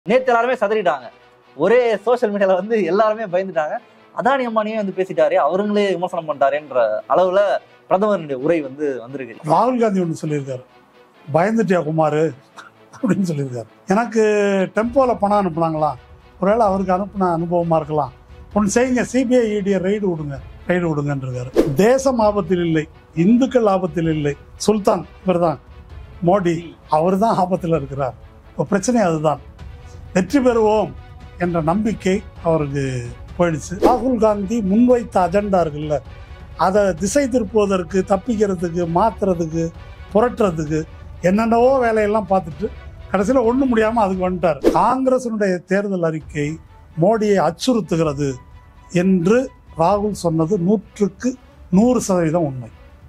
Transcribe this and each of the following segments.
நேத்து எல்லாருமே சதறிட்டாங்க ஒரே சோஷியல் மீடியால வந்து எல்லாருமே பயந்துட்டாங்க அதானி அம்பானியே வந்து பேசிட்டாரு அவருங்களே விமர்சனம் பண்ணிட்டாருன்ற அளவுல பிரதமருடைய உரை வந்து வந்திருக்கு ராகுல் காந்தி ஒன்று சொல்லியிருக்காரு பயந்துட்டியா குமார் அப்படின்னு சொல்லியிருக்காரு எனக்கு டெம்போவில் பணம் அனுப்புனாங்களா ஒருவேளை அவருக்கு அனுப்புன அனுபவமாக இருக்கலாம் ஒன்று செய்யுங்க சிபிஐ இடியை ரைடு விடுங்க ரைடு விடுங்கன்றிருக்காரு தேசம் ஆபத்தில் இல்லை இந்துக்கள் ஆபத்தில் இல்லை சுல்தான் இவர் தான் மோடி அவர் தான் ஆபத்தில் இருக்கிறார் இப்போ பிரச்சனை அதுதான் வெற்றி பெறுவோம் என்ற நம்பிக்கை அவருக்கு போயிடுச்சு ராகுல் காந்தி முன்வைத்த அஜெண்டா இருக்குல்ல அதை திசை திருப்புவதற்கு தப்பிக்கிறதுக்கு மாத்துறதுக்கு புரட்டுறதுக்கு என்னென்னவோ வேலையெல்லாம் பார்த்துட்டு கடைசியில் ஒன்றும் முடியாமல் அதுக்கு வந்துட்டார் காங்கிரசினுடைய தேர்தல் அறிக்கை மோடியை அச்சுறுத்துகிறது என்று ராகுல் சொன்னது நூற்றுக்கு நூறு சதவீதம் உண்மை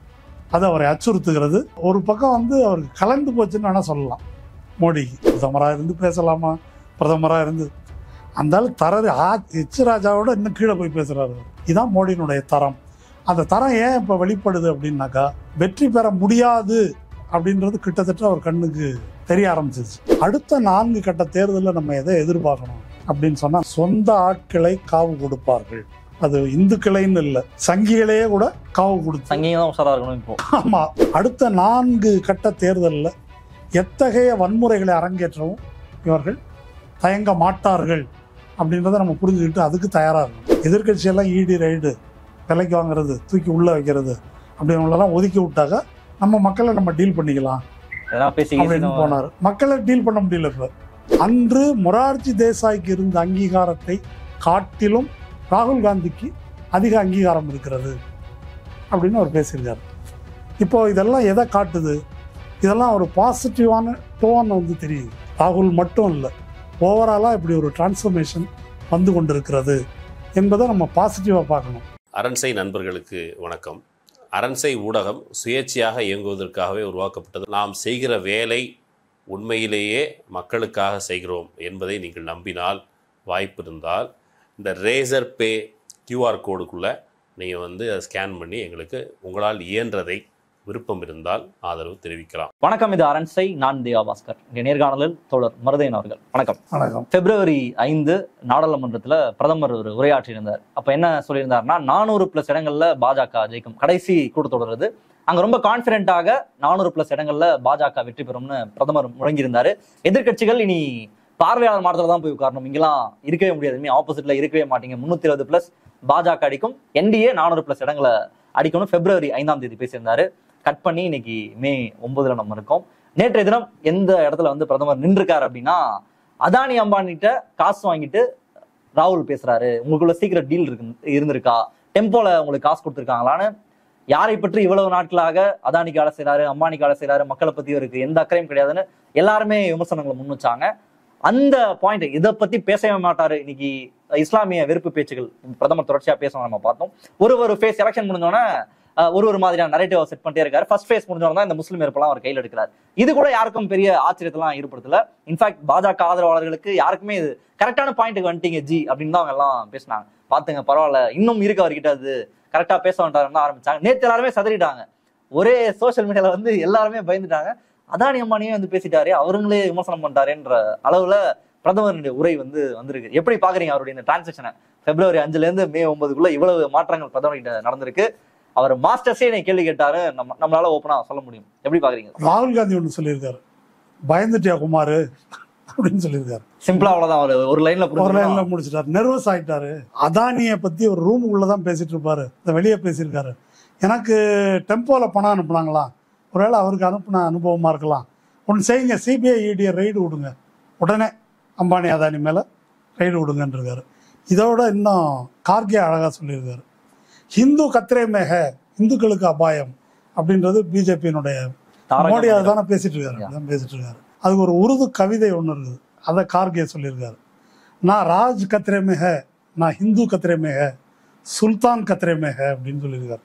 அது அவரை அச்சுறுத்துகிறது ஒரு பக்கம் வந்து அவருக்கு கலந்து போச்சுன்னு வேணால் சொல்லலாம் மோடிக்கு பிரதமராக இருந்து பேசலாமா பிரதமராக இருந்து அந்த ஆள் தரது ஆ எச் ராஜாவோட இன்னும் கீழே போய் பேசுகிறாரு இதுதான் மோடியினுடைய தரம் அந்த தரம் ஏன் இப்போ வெளிப்படுது அப்படின்னாக்கா வெற்றி பெற முடியாது அப்படின்றது கிட்டத்தட்ட அவர் கண்ணுக்கு தெரிய ஆரம்பிச்சிச்சு அடுத்த நான்கு கட்ட தேர்தலில் நம்ம எதை எதிர்பார்க்கணும் அப்படின்னு சொன்னால் சொந்த ஆட்களை காவு கொடுப்பார்கள் அது இந்துக்களைன்னு இல்லை சங்கிகளையே கூட காவு கொடுத்து சங்கீதம் உஷாரா இருக்கணும் இப்போ ஆமா அடுத்த நான்கு கட்ட தேர்தலில் எத்தகைய வன்முறைகளை அரங்கேற்றவும் இவர்கள் தயங்க மாட்டார்கள் அப்படின்றத நம்ம புரிஞ்சுக்கிட்டு அதுக்கு தயாராக இருக்கணும் எதிர்க்கட்சியெல்லாம் ஈடி ரைடு விலைக்கு வாங்குறது தூக்கி உள்ளே வைக்கிறது அப்படின்றதெல்லாம் ஒதுக்கி விட்டாக்க நம்ம மக்களை நம்ம டீல் பண்ணிக்கலாம் எதனா பேசி அப்படின்னு கீசி போனார் மக்களை டீல் பண்ண முடியல இப்போ அன்று மொரார்ஜி தேசாய்க்கு இருந்த அங்கீகாரத்தை காட்டிலும் ராகுல் காந்திக்கு அதிக அங்கீகாரம் இருக்கிறது அப்படின்னு அவர் பேசியிருக்காரு இப்போ இதெல்லாம் எதை காட்டுது இதெல்லாம் ஒரு பாசிட்டிவான டோன் வந்து தெரியுது ராகுல் மட்டும் இல்லை ஓவராலாக இப்படி ஒரு டிரான்ஸ்ஃபர்மேஷன் வந்து கொண்டிருக்கிறது என்பதை நம்ம பாசிட்டிவாக பார்க்கணும் அரண்சை நண்பர்களுக்கு வணக்கம் அரண்சை ஊடகம் சுயேட்சையாக இயங்குவதற்காகவே உருவாக்கப்பட்டது நாம் செய்கிற வேலை உண்மையிலேயே மக்களுக்காக செய்கிறோம் என்பதை நீங்கள் நம்பினால் வாய்ப்பு இருந்தால் இந்த ரேசர் பே கியூஆர் கோடுக்குள்ளே நீங்கள் வந்து அதை ஸ்கேன் பண்ணி எங்களுக்கு உங்களால் இயன்றதை விருப்பம் இருந்தால் ஆதரவு தெரிவிக்கலாம் வணக்கம் இது அரண்சை நான் தேவா பாஸ்கர் இங்க நேர்காணலில் தோழர் மருதையன் அவர்கள் வணக்கம் வணக்கம் பிப்ரவரி ஐந்து நாடாளுமன்றத்துல பிரதமர் ஒரு உரையாற்றியிருந்தார் அப்ப என்ன சொல்லியிருந்தாருன்னா நானூறு பிளஸ் இடங்கள்ல பாஜக ஜெயிக்கும் கடைசி கூட்டத்தொடர் இது அங்க ரொம்ப கான்பிடென்ட்டாக நானூறு பிளஸ் இடங்கள்ல பாஜக வெற்றி பெறும்னு பிரதமர் முழங்கியிருந்தாரு எதிர்க்கட்சிகள் இனி பார்வையாளர் மாற்றத்துல தான் போய் உட்காரணும் இங்கெல்லாம் இருக்கவே முடியாது இனிமே ஆப்போசிட்ல இருக்கவே மாட்டீங்க முன்னூத்தி இருபது பிளஸ் பாஜக அடிக்கும் என்டிஏ நானூறு பிளஸ் இடங்களை அடிக்கணும் பிப்ரவரி ஐந்தாம் தேதி பேசியிருந்தாரு கட் பண்ணி இன்னைக்கு மே ஒன்பதுல நம்ம இருக்கோம் நேற்றைய தினம் எந்த இடத்துல வந்து பிரதமர் நின்றுருக்காரு அப்படின்னா அதானி அம்பானிட்ட காசு வாங்கிட்டு ராகுல் பேசுறாரு உங்களுக்குள்ள சீக்கிரம் டீல் இருக்கு இருந்திருக்கா டெம்போல உங்களுக்கு காசு கொடுத்துருக்காங்களான்னு யாரை பற்றி இவ்வளவு நாட்களாக அதானிக்கு வேலை செய்யறாரு அம்பானிக்கு வேலை செய்யறாரு மக்களை பத்தி இருக்கு எந்த அக்கறையும் கிடையாதுன்னு எல்லாருமே விமர்சனங்களை முன் வச்சாங்க அந்த பாயிண்ட் இதை பத்தி பேசவே மாட்டாரு இன்னைக்கு இஸ்லாமிய வெறுப்பு பேச்சுகள் பிரதமர் தொடர்ச்சியா பேசணும் நம்ம பார்த்தோம் ஒரு ஒரு ஃபேஸ் எலெக்ஷன் முடிஞ்சோடனே அஹ், ஒரு ஒரு மாதிரியான நரேட்டிவ் செட் பண்ணிட்டே இருக்காரு ஃபர்ஸ்ட் ஃபேஸ் முடிஞ்சோட தான் இந்த முஸ்லீம் வெறுப்பெல்லாம் அவர் கையில் எடுக்கிறார் இது கூட யாருக்கும் பெரிய ஆச்சரியத்தெல்லாம் ஏற்படுத்தல இன்ஃபேக்ட் பாஜக ஆதரவாளர்களுக்கு யாருக்குமே இது கரெக்டான பாயிண்ட்டுக்கு வந்துட்டீங்க ஜி அப்படின்னு தான் அவங்க எல்லாம் பேசினாங்க பாத்துங்க பரவாயில்ல இன்னும் இருக்கு அவர்கிட்ட அது கரெக்டா பேச வேண்டாம்னு ஆரம்பிச்சாங்க நேத்து எல்லாருமே சதறிட்டாங்க ஒரே சோஷியல் மீடியால வந்து எல்லாருமே பயந்துட்டாங்க அதானி அம்பானியே வந்து பேசிட்டாரு அவருங்களே விமர்சனம் பண்ணிட்டாருன்ற அளவுல பிரதமருடைய உரை வந்து வந்திருக்கு எப்படி பாக்குறீங்க அவருடைய இந்த டிரான்சாக்ஷனை பிப்ரவரி அஞ்சுல இருந்து மே ஒன்பதுக்குள்ள இவ்வளவு மாற்றங்கள் பிரதமர் கிட்ட நடந்திருக்கு அவர் மாஸ்டர்ஸே என்னை கேள்வி கேட்டாரு நம்ம நம்மளால ஓப்பனா சொல்ல முடியும் எப்படி பாக்குறீங்க ராகுல் காந்தி ஒன்று சொல்லியிருக்காரு பயந்துட்டியா குமார் அப்படின்னு சொல்லியிருக்காரு சிம்பிளா அவ்வளவுதான் அவர் ஒரு லைன்ல ஒரு புரிஞ்சு லைன்ல முடிச்சிட்டாரு நர்வஸ் ஆயிட்டாரு அதானியை பத்தி ஒரு ரூமுக்குள்ள தான் பேசிட்டு இருப்பாரு இந்த வெளியே பேசியிருக்காரு எனக்கு டெம்போல பணம் அனுப்புனாங்களா ஒருவேளை அவருக்கு அனுப்புன அனுபவமா இருக்கலாம் ஒன்று செய்யுங்க சிபிஐ இடியை ரைடு விடுங்க உடனே அம்பானி அதானி மேல ரைடு விடுங்கன்றிருக்காரு இதோட இன்னும் கார்கே அழகா சொல்லியிருக்காரு ஹிந்து கத்திரே மேக இந்துக்களுக்கு அபாயம் அப்படின்றது பிஜேபியினுடைய தாரக மோடி மந்திரம். அதுதானே பேசிட்டு இருக்காரு அதான் பேசிட்டு இருக்காரு அதுக்கு ஒரு உருது கவிதை ஒன்று இருக்குது அதை கார்கே சொல்லியிருக்காரு நான் ராஜ் கத்ரே में है நான் ஹிந்து கத்ரே में है சுல்தான் கத்ரே में है அப்படின்னு சொல்லியிருக்காரு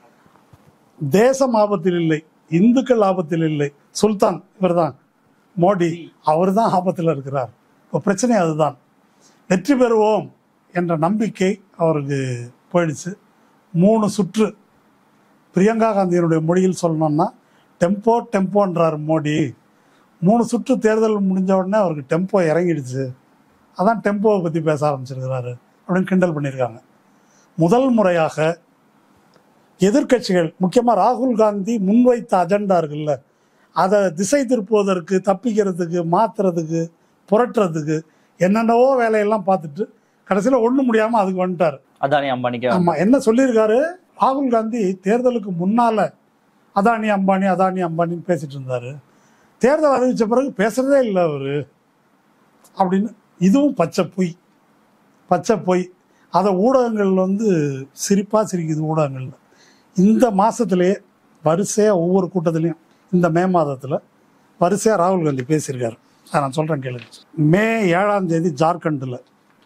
தேசம் ஆபத்தில் இல்லை இந்துக்கள் ஆபத்தில் இல்லை சுல்தான் இவர்தான் மோடி அவர் தான் ஆபத்தில் இருக்கிறார் இப்போ பிரச்சனை அதுதான் வெற்றி பெறுவோம் என்ற நம்பிக்கை அவருக்கு போயிடுச்சு மூணு சுற்று பிரியங்கா காந்தியினுடைய மொழியில் சொல்லணும்னா டெம்போ டெம்போன்றார் மோடி மூணு சுற்று தேர்தல் முடிஞ்ச உடனே அவருக்கு டெம்போ இறங்கிடுச்சு அதான் டெம்போவை பற்றி பேச ஆரம்பிச்சிருக்கிறாரு அப்படின்னு கிண்டல் பண்ணியிருக்காங்க முதல் முறையாக எதிர்க்கட்சிகள் முக்கியமாக ராகுல் காந்தி முன்வைத்த அஜெண்டா இருக்குல்ல அதை திசை திருப்புவதற்கு தப்பிக்கிறதுக்கு மாத்துறதுக்கு புரட்டுறதுக்கு என்னென்னவோ வேலையெல்லாம் பார்த்துட்டு கடைசியில் ஒன்றும் முடியாமல் அதுக்கு வந்துட்டார் அதானி அம்பானிக்கு ஆமாம் என்ன சொல்லியிருக்காரு ராகுல் காந்தி தேர்தலுக்கு முன்னால அதானி அம்பானி அதானி அம்பானின்னு பேசிட்டு இருந்தாரு தேர்தல் அறிவிச்ச பிறகு பேசுறதே இல்லை அவரு அப்படின்னு இதுவும் பச்சை பொய் பச்சை பொய் அதை ஊடகங்கள் வந்து சிரிப்பா சிரிக்குது ஊடகங்கள்ல இந்த மாசத்திலேயே வரிசையா ஒவ்வொரு கூட்டத்திலையும் இந்த மே மாதத்துல வரிசையா ராகுல் காந்தி பேசியிருக்காரு அதை நான் சொல்றேன் கேளுங்க மே ஏழாம் தேதி ஜார்க்கண்டில்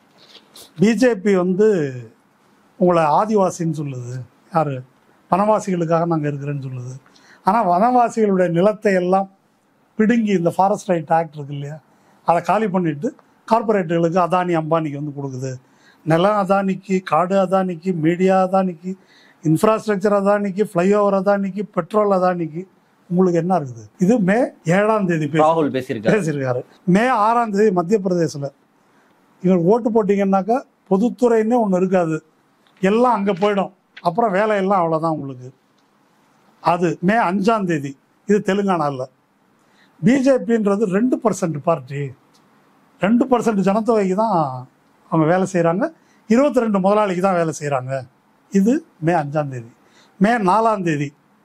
பிஜேபி வந்து உங்களை ஆதிவாசின்னு சொல்லுது யாரு வனவாசிகளுக்காக நாங்கள் இருக்கிறேன்னு சொல்லுது ஆனால் வனவாசிகளுடைய நிலத்தை எல்லாம் பிடுங்கி இந்த ஃபாரஸ்ட் ரைட் ஆக்ட் இருக்கு இல்லையா அதை காலி பண்ணிட்டு கார்பரேட்டுகளுக்கு அதானி அம்பானிக்கு வந்து கொடுக்குது நிலம் அதானிக்கு காடு அதானிக்கு மீடியா அதானிக்கு இன்ஃப்ராஸ்ட்ரக்சர் அதானிக்கு ஃப்ளைஓவர் அதானிக்கு பெட்ரோல் அதானிக்கு உங்களுக்கு என்ன இருக்குது இது மே ஏழாம் தேதி பேசி ராகுல் பேசியிருக்காரு பேசியிருக்காரு மே ஆறாம் தேதி மத்திய பிரதேசில் இவர் ஓட்டு போட்டிங்கன்னாக்கா பொதுத்துறைன்னே ஒன்று இருக்காது எல்லாம் அங்கே போயிடும் அப்புறம் வேலையெல்லாம் அவ்வளோதான் உங்களுக்கு அது மே அஞ்சாம் தேதி இது தெலுங்கானாவில் பிஜேபின்றது ரெண்டு பர்சன்ட் பார்ட்டி ரெண்டு பர்சன்ட் ஜனத்தொகைக்கு தான் அவங்க வேலை செய்கிறாங்க இருபத்தி ரெண்டு முதலாளிக்கு தான் வேலை செய்கிறாங்க இது மே அஞ்சாம் தேதி மே நாலாம் தேதி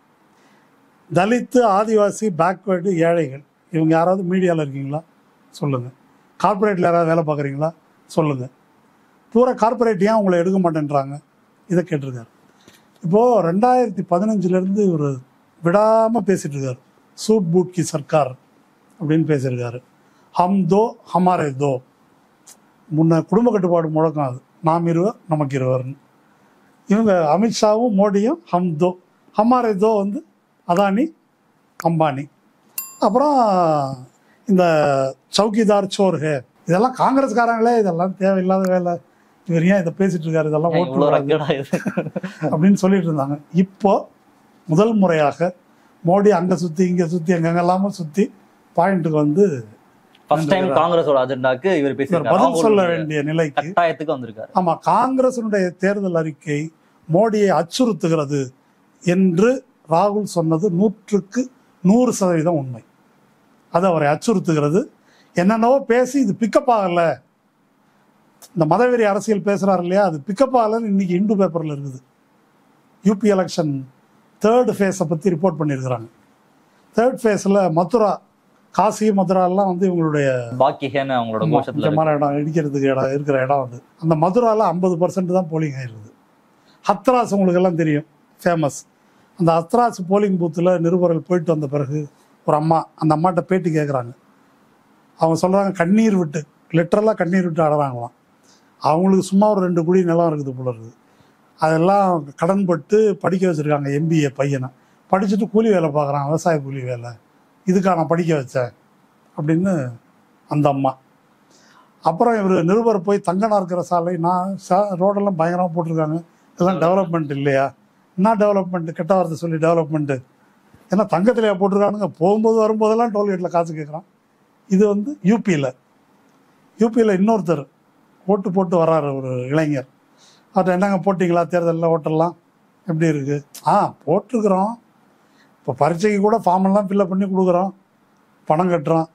தலித்து ஆதிவாசி பேக்வேர்டு ஏழைகள் இவங்க யாராவது மீடியாவில் இருக்கீங்களா சொல்லுங்கள் கார்ப்பரேட்டில் யாராவது வேலை பார்க்குறீங்களா சொல்லுங்கள் பூரா கார்ப்பரேட் ஏன் உங்களை எடுக்க மாட்டேன்றாங்க இதை கேட்டிருக்காரு இப்போது ரெண்டாயிரத்தி பதினஞ்சுலேருந்து இவர் விடாமல் பேசிட்டு இருக்காரு சூட் பூட் கி சர்க்கார் அப்படின்னு பேசியிருக்காரு ஹம் தோ ஹமாரே தோ முன்ன குடும்ப கட்டுப்பாடு முழக்கம் அது நாம் இருவர் நமக்கு இருவர்னு இவங்க அமித்ஷாவும் மோடியும் ஹம் தோ ஹமாரே தோ வந்து அதானி அம்பானி அப்புறம் இந்த சௌக்கிதார் சோர் ஹே இதெல்லாம் காங்கிரஸ்காரங்களே இதெல்லாம் தேவையில்லாத வேலை இவர் ஏன் இதை பேசிட்டு இருக்காரு இதெல்லாம் ஓட்டு இவ்வளவு வராது ரக்கடா இது அப்படின்னு சொல்லிட்டு இருந்தாங்க இப்போ முதல் முறையாக மோடி அங்க சுத்தி இங்க சுத்தி எங்கெங்கெல்லாமோ சுத்தி பாயிண்ட்டுக்கு வந்து ஃபர்ஸ்ட் டைம் காங்கிரஸோட அஜெண்டாக்கு இவர் இவர் பேசியிருக்காரு பதில் சொல்ல ராகுல் வேண்டிய நிலைக்கு கட்டாயத்துக்கு வந்திருக்காரு ஆமா காங்கிரசினுடைய தேர்தல் அறிக்கை மோடியை அச்சுறுத்துகிறது என்று ராகுல் சொன்னது நூற்றுக்கு நூறு சதவீதம் உண்மை அது அவரை அச்சுறுத்துகிறது என்னென்னவோ பேசி இது பிக்கப் ஆகல இந்த மதவெறி அரசியல் பேசுறாரு இல்லையா அது பிக்கப் ஆகலன்னு இன்னைக்கு இந்து பேப்பர்ல இருக்குது யூபி எலெக்ஷன் தேர்ட் ஃபேஸை பற்றி ரிப்போர்ட் பண்ணியிருக்கிறாங்க தேர்ட் ஃபேஸில் மதுரா காசி மதுராலாம் வந்து இவங்களுடைய பாக்கியன்னு அவங்களோட ஆமா, கோஷத்துல இருக்கு. முக்கியமான இடம் இடிக்கிறதுக்கு இடம் இருக்கிற இடம் அது அந்த மதுரால ஐம்பது பர்சன்ட் தான் போலிங் ஆயிருக்குது ஹத்ராஸ் உங்களுக்கு எல்லாம் தெரியும் ஃபேமஸ் அந்த ஹத்ராஸ் போலிங் பூத்தில் நிருபர்கள் போயிட்டு வந்த பிறகு ஒரு அம்மா அந்த அம்மாட்ட பேட்டி கேட்குறாங்க அவங்க சொல்கிறாங்க கண்ணீர் விட்டு லிட்டரலாக கண்ணீர் விட்டு அடறாங்களாம் அவங்களுக்கு சும்மா ஒரு ரெண்டு குழி நிலம் இருக்குது போல இருக்குது அதெல்லாம் கடன்பட்டு படிக்க வச்சுருக்காங்க எம்பிஏ பையனை படிச்சுட்டு கூலி வேலை பார்க்குறான் விவசாய கூலி வேலை இதுக்கா நான் படிக்க வச்சேன் அப்படின்னு அந்த அம்மா அப்புறம் இவர் நிருபர் போய் தங்கனா இருக்கிற சாலை நான் சா ரோடெல்லாம் பயங்கரமாக போட்டிருக்காங்க இதெல்லாம் டெவலப்மெண்ட் இல்லையா என்ன டெவலப்மெண்ட் கெட்ட வார்த்தை சொல்லி டெவலப்மெண்ட்டு ஏன்னா தங்கத்திலேயே போட்டிருக்கானுங்க போகும்போது வரும்போதெல்லாம் டோல்கேட்டில் காசு கேட்குறான் இது வந்து யூபியில் யூபியில் இன்னொருத்தர் ஓட்டு போட்டு வர்றாரு ஒரு இளைஞர் அவர்கிட்ட என்னங்க போட்டிங்களா தேர்தலில் ஓட்டெல்லாம் எப்படி இருக்குது ஆ போட்டிருக்கிறோம் இப்போ பரீட்சைக்கு கூட ஃபார்ம் எல்லாம் ஃபில்அப் பண்ணி கொடுக்குறோம் பணம் கட்டுறோம்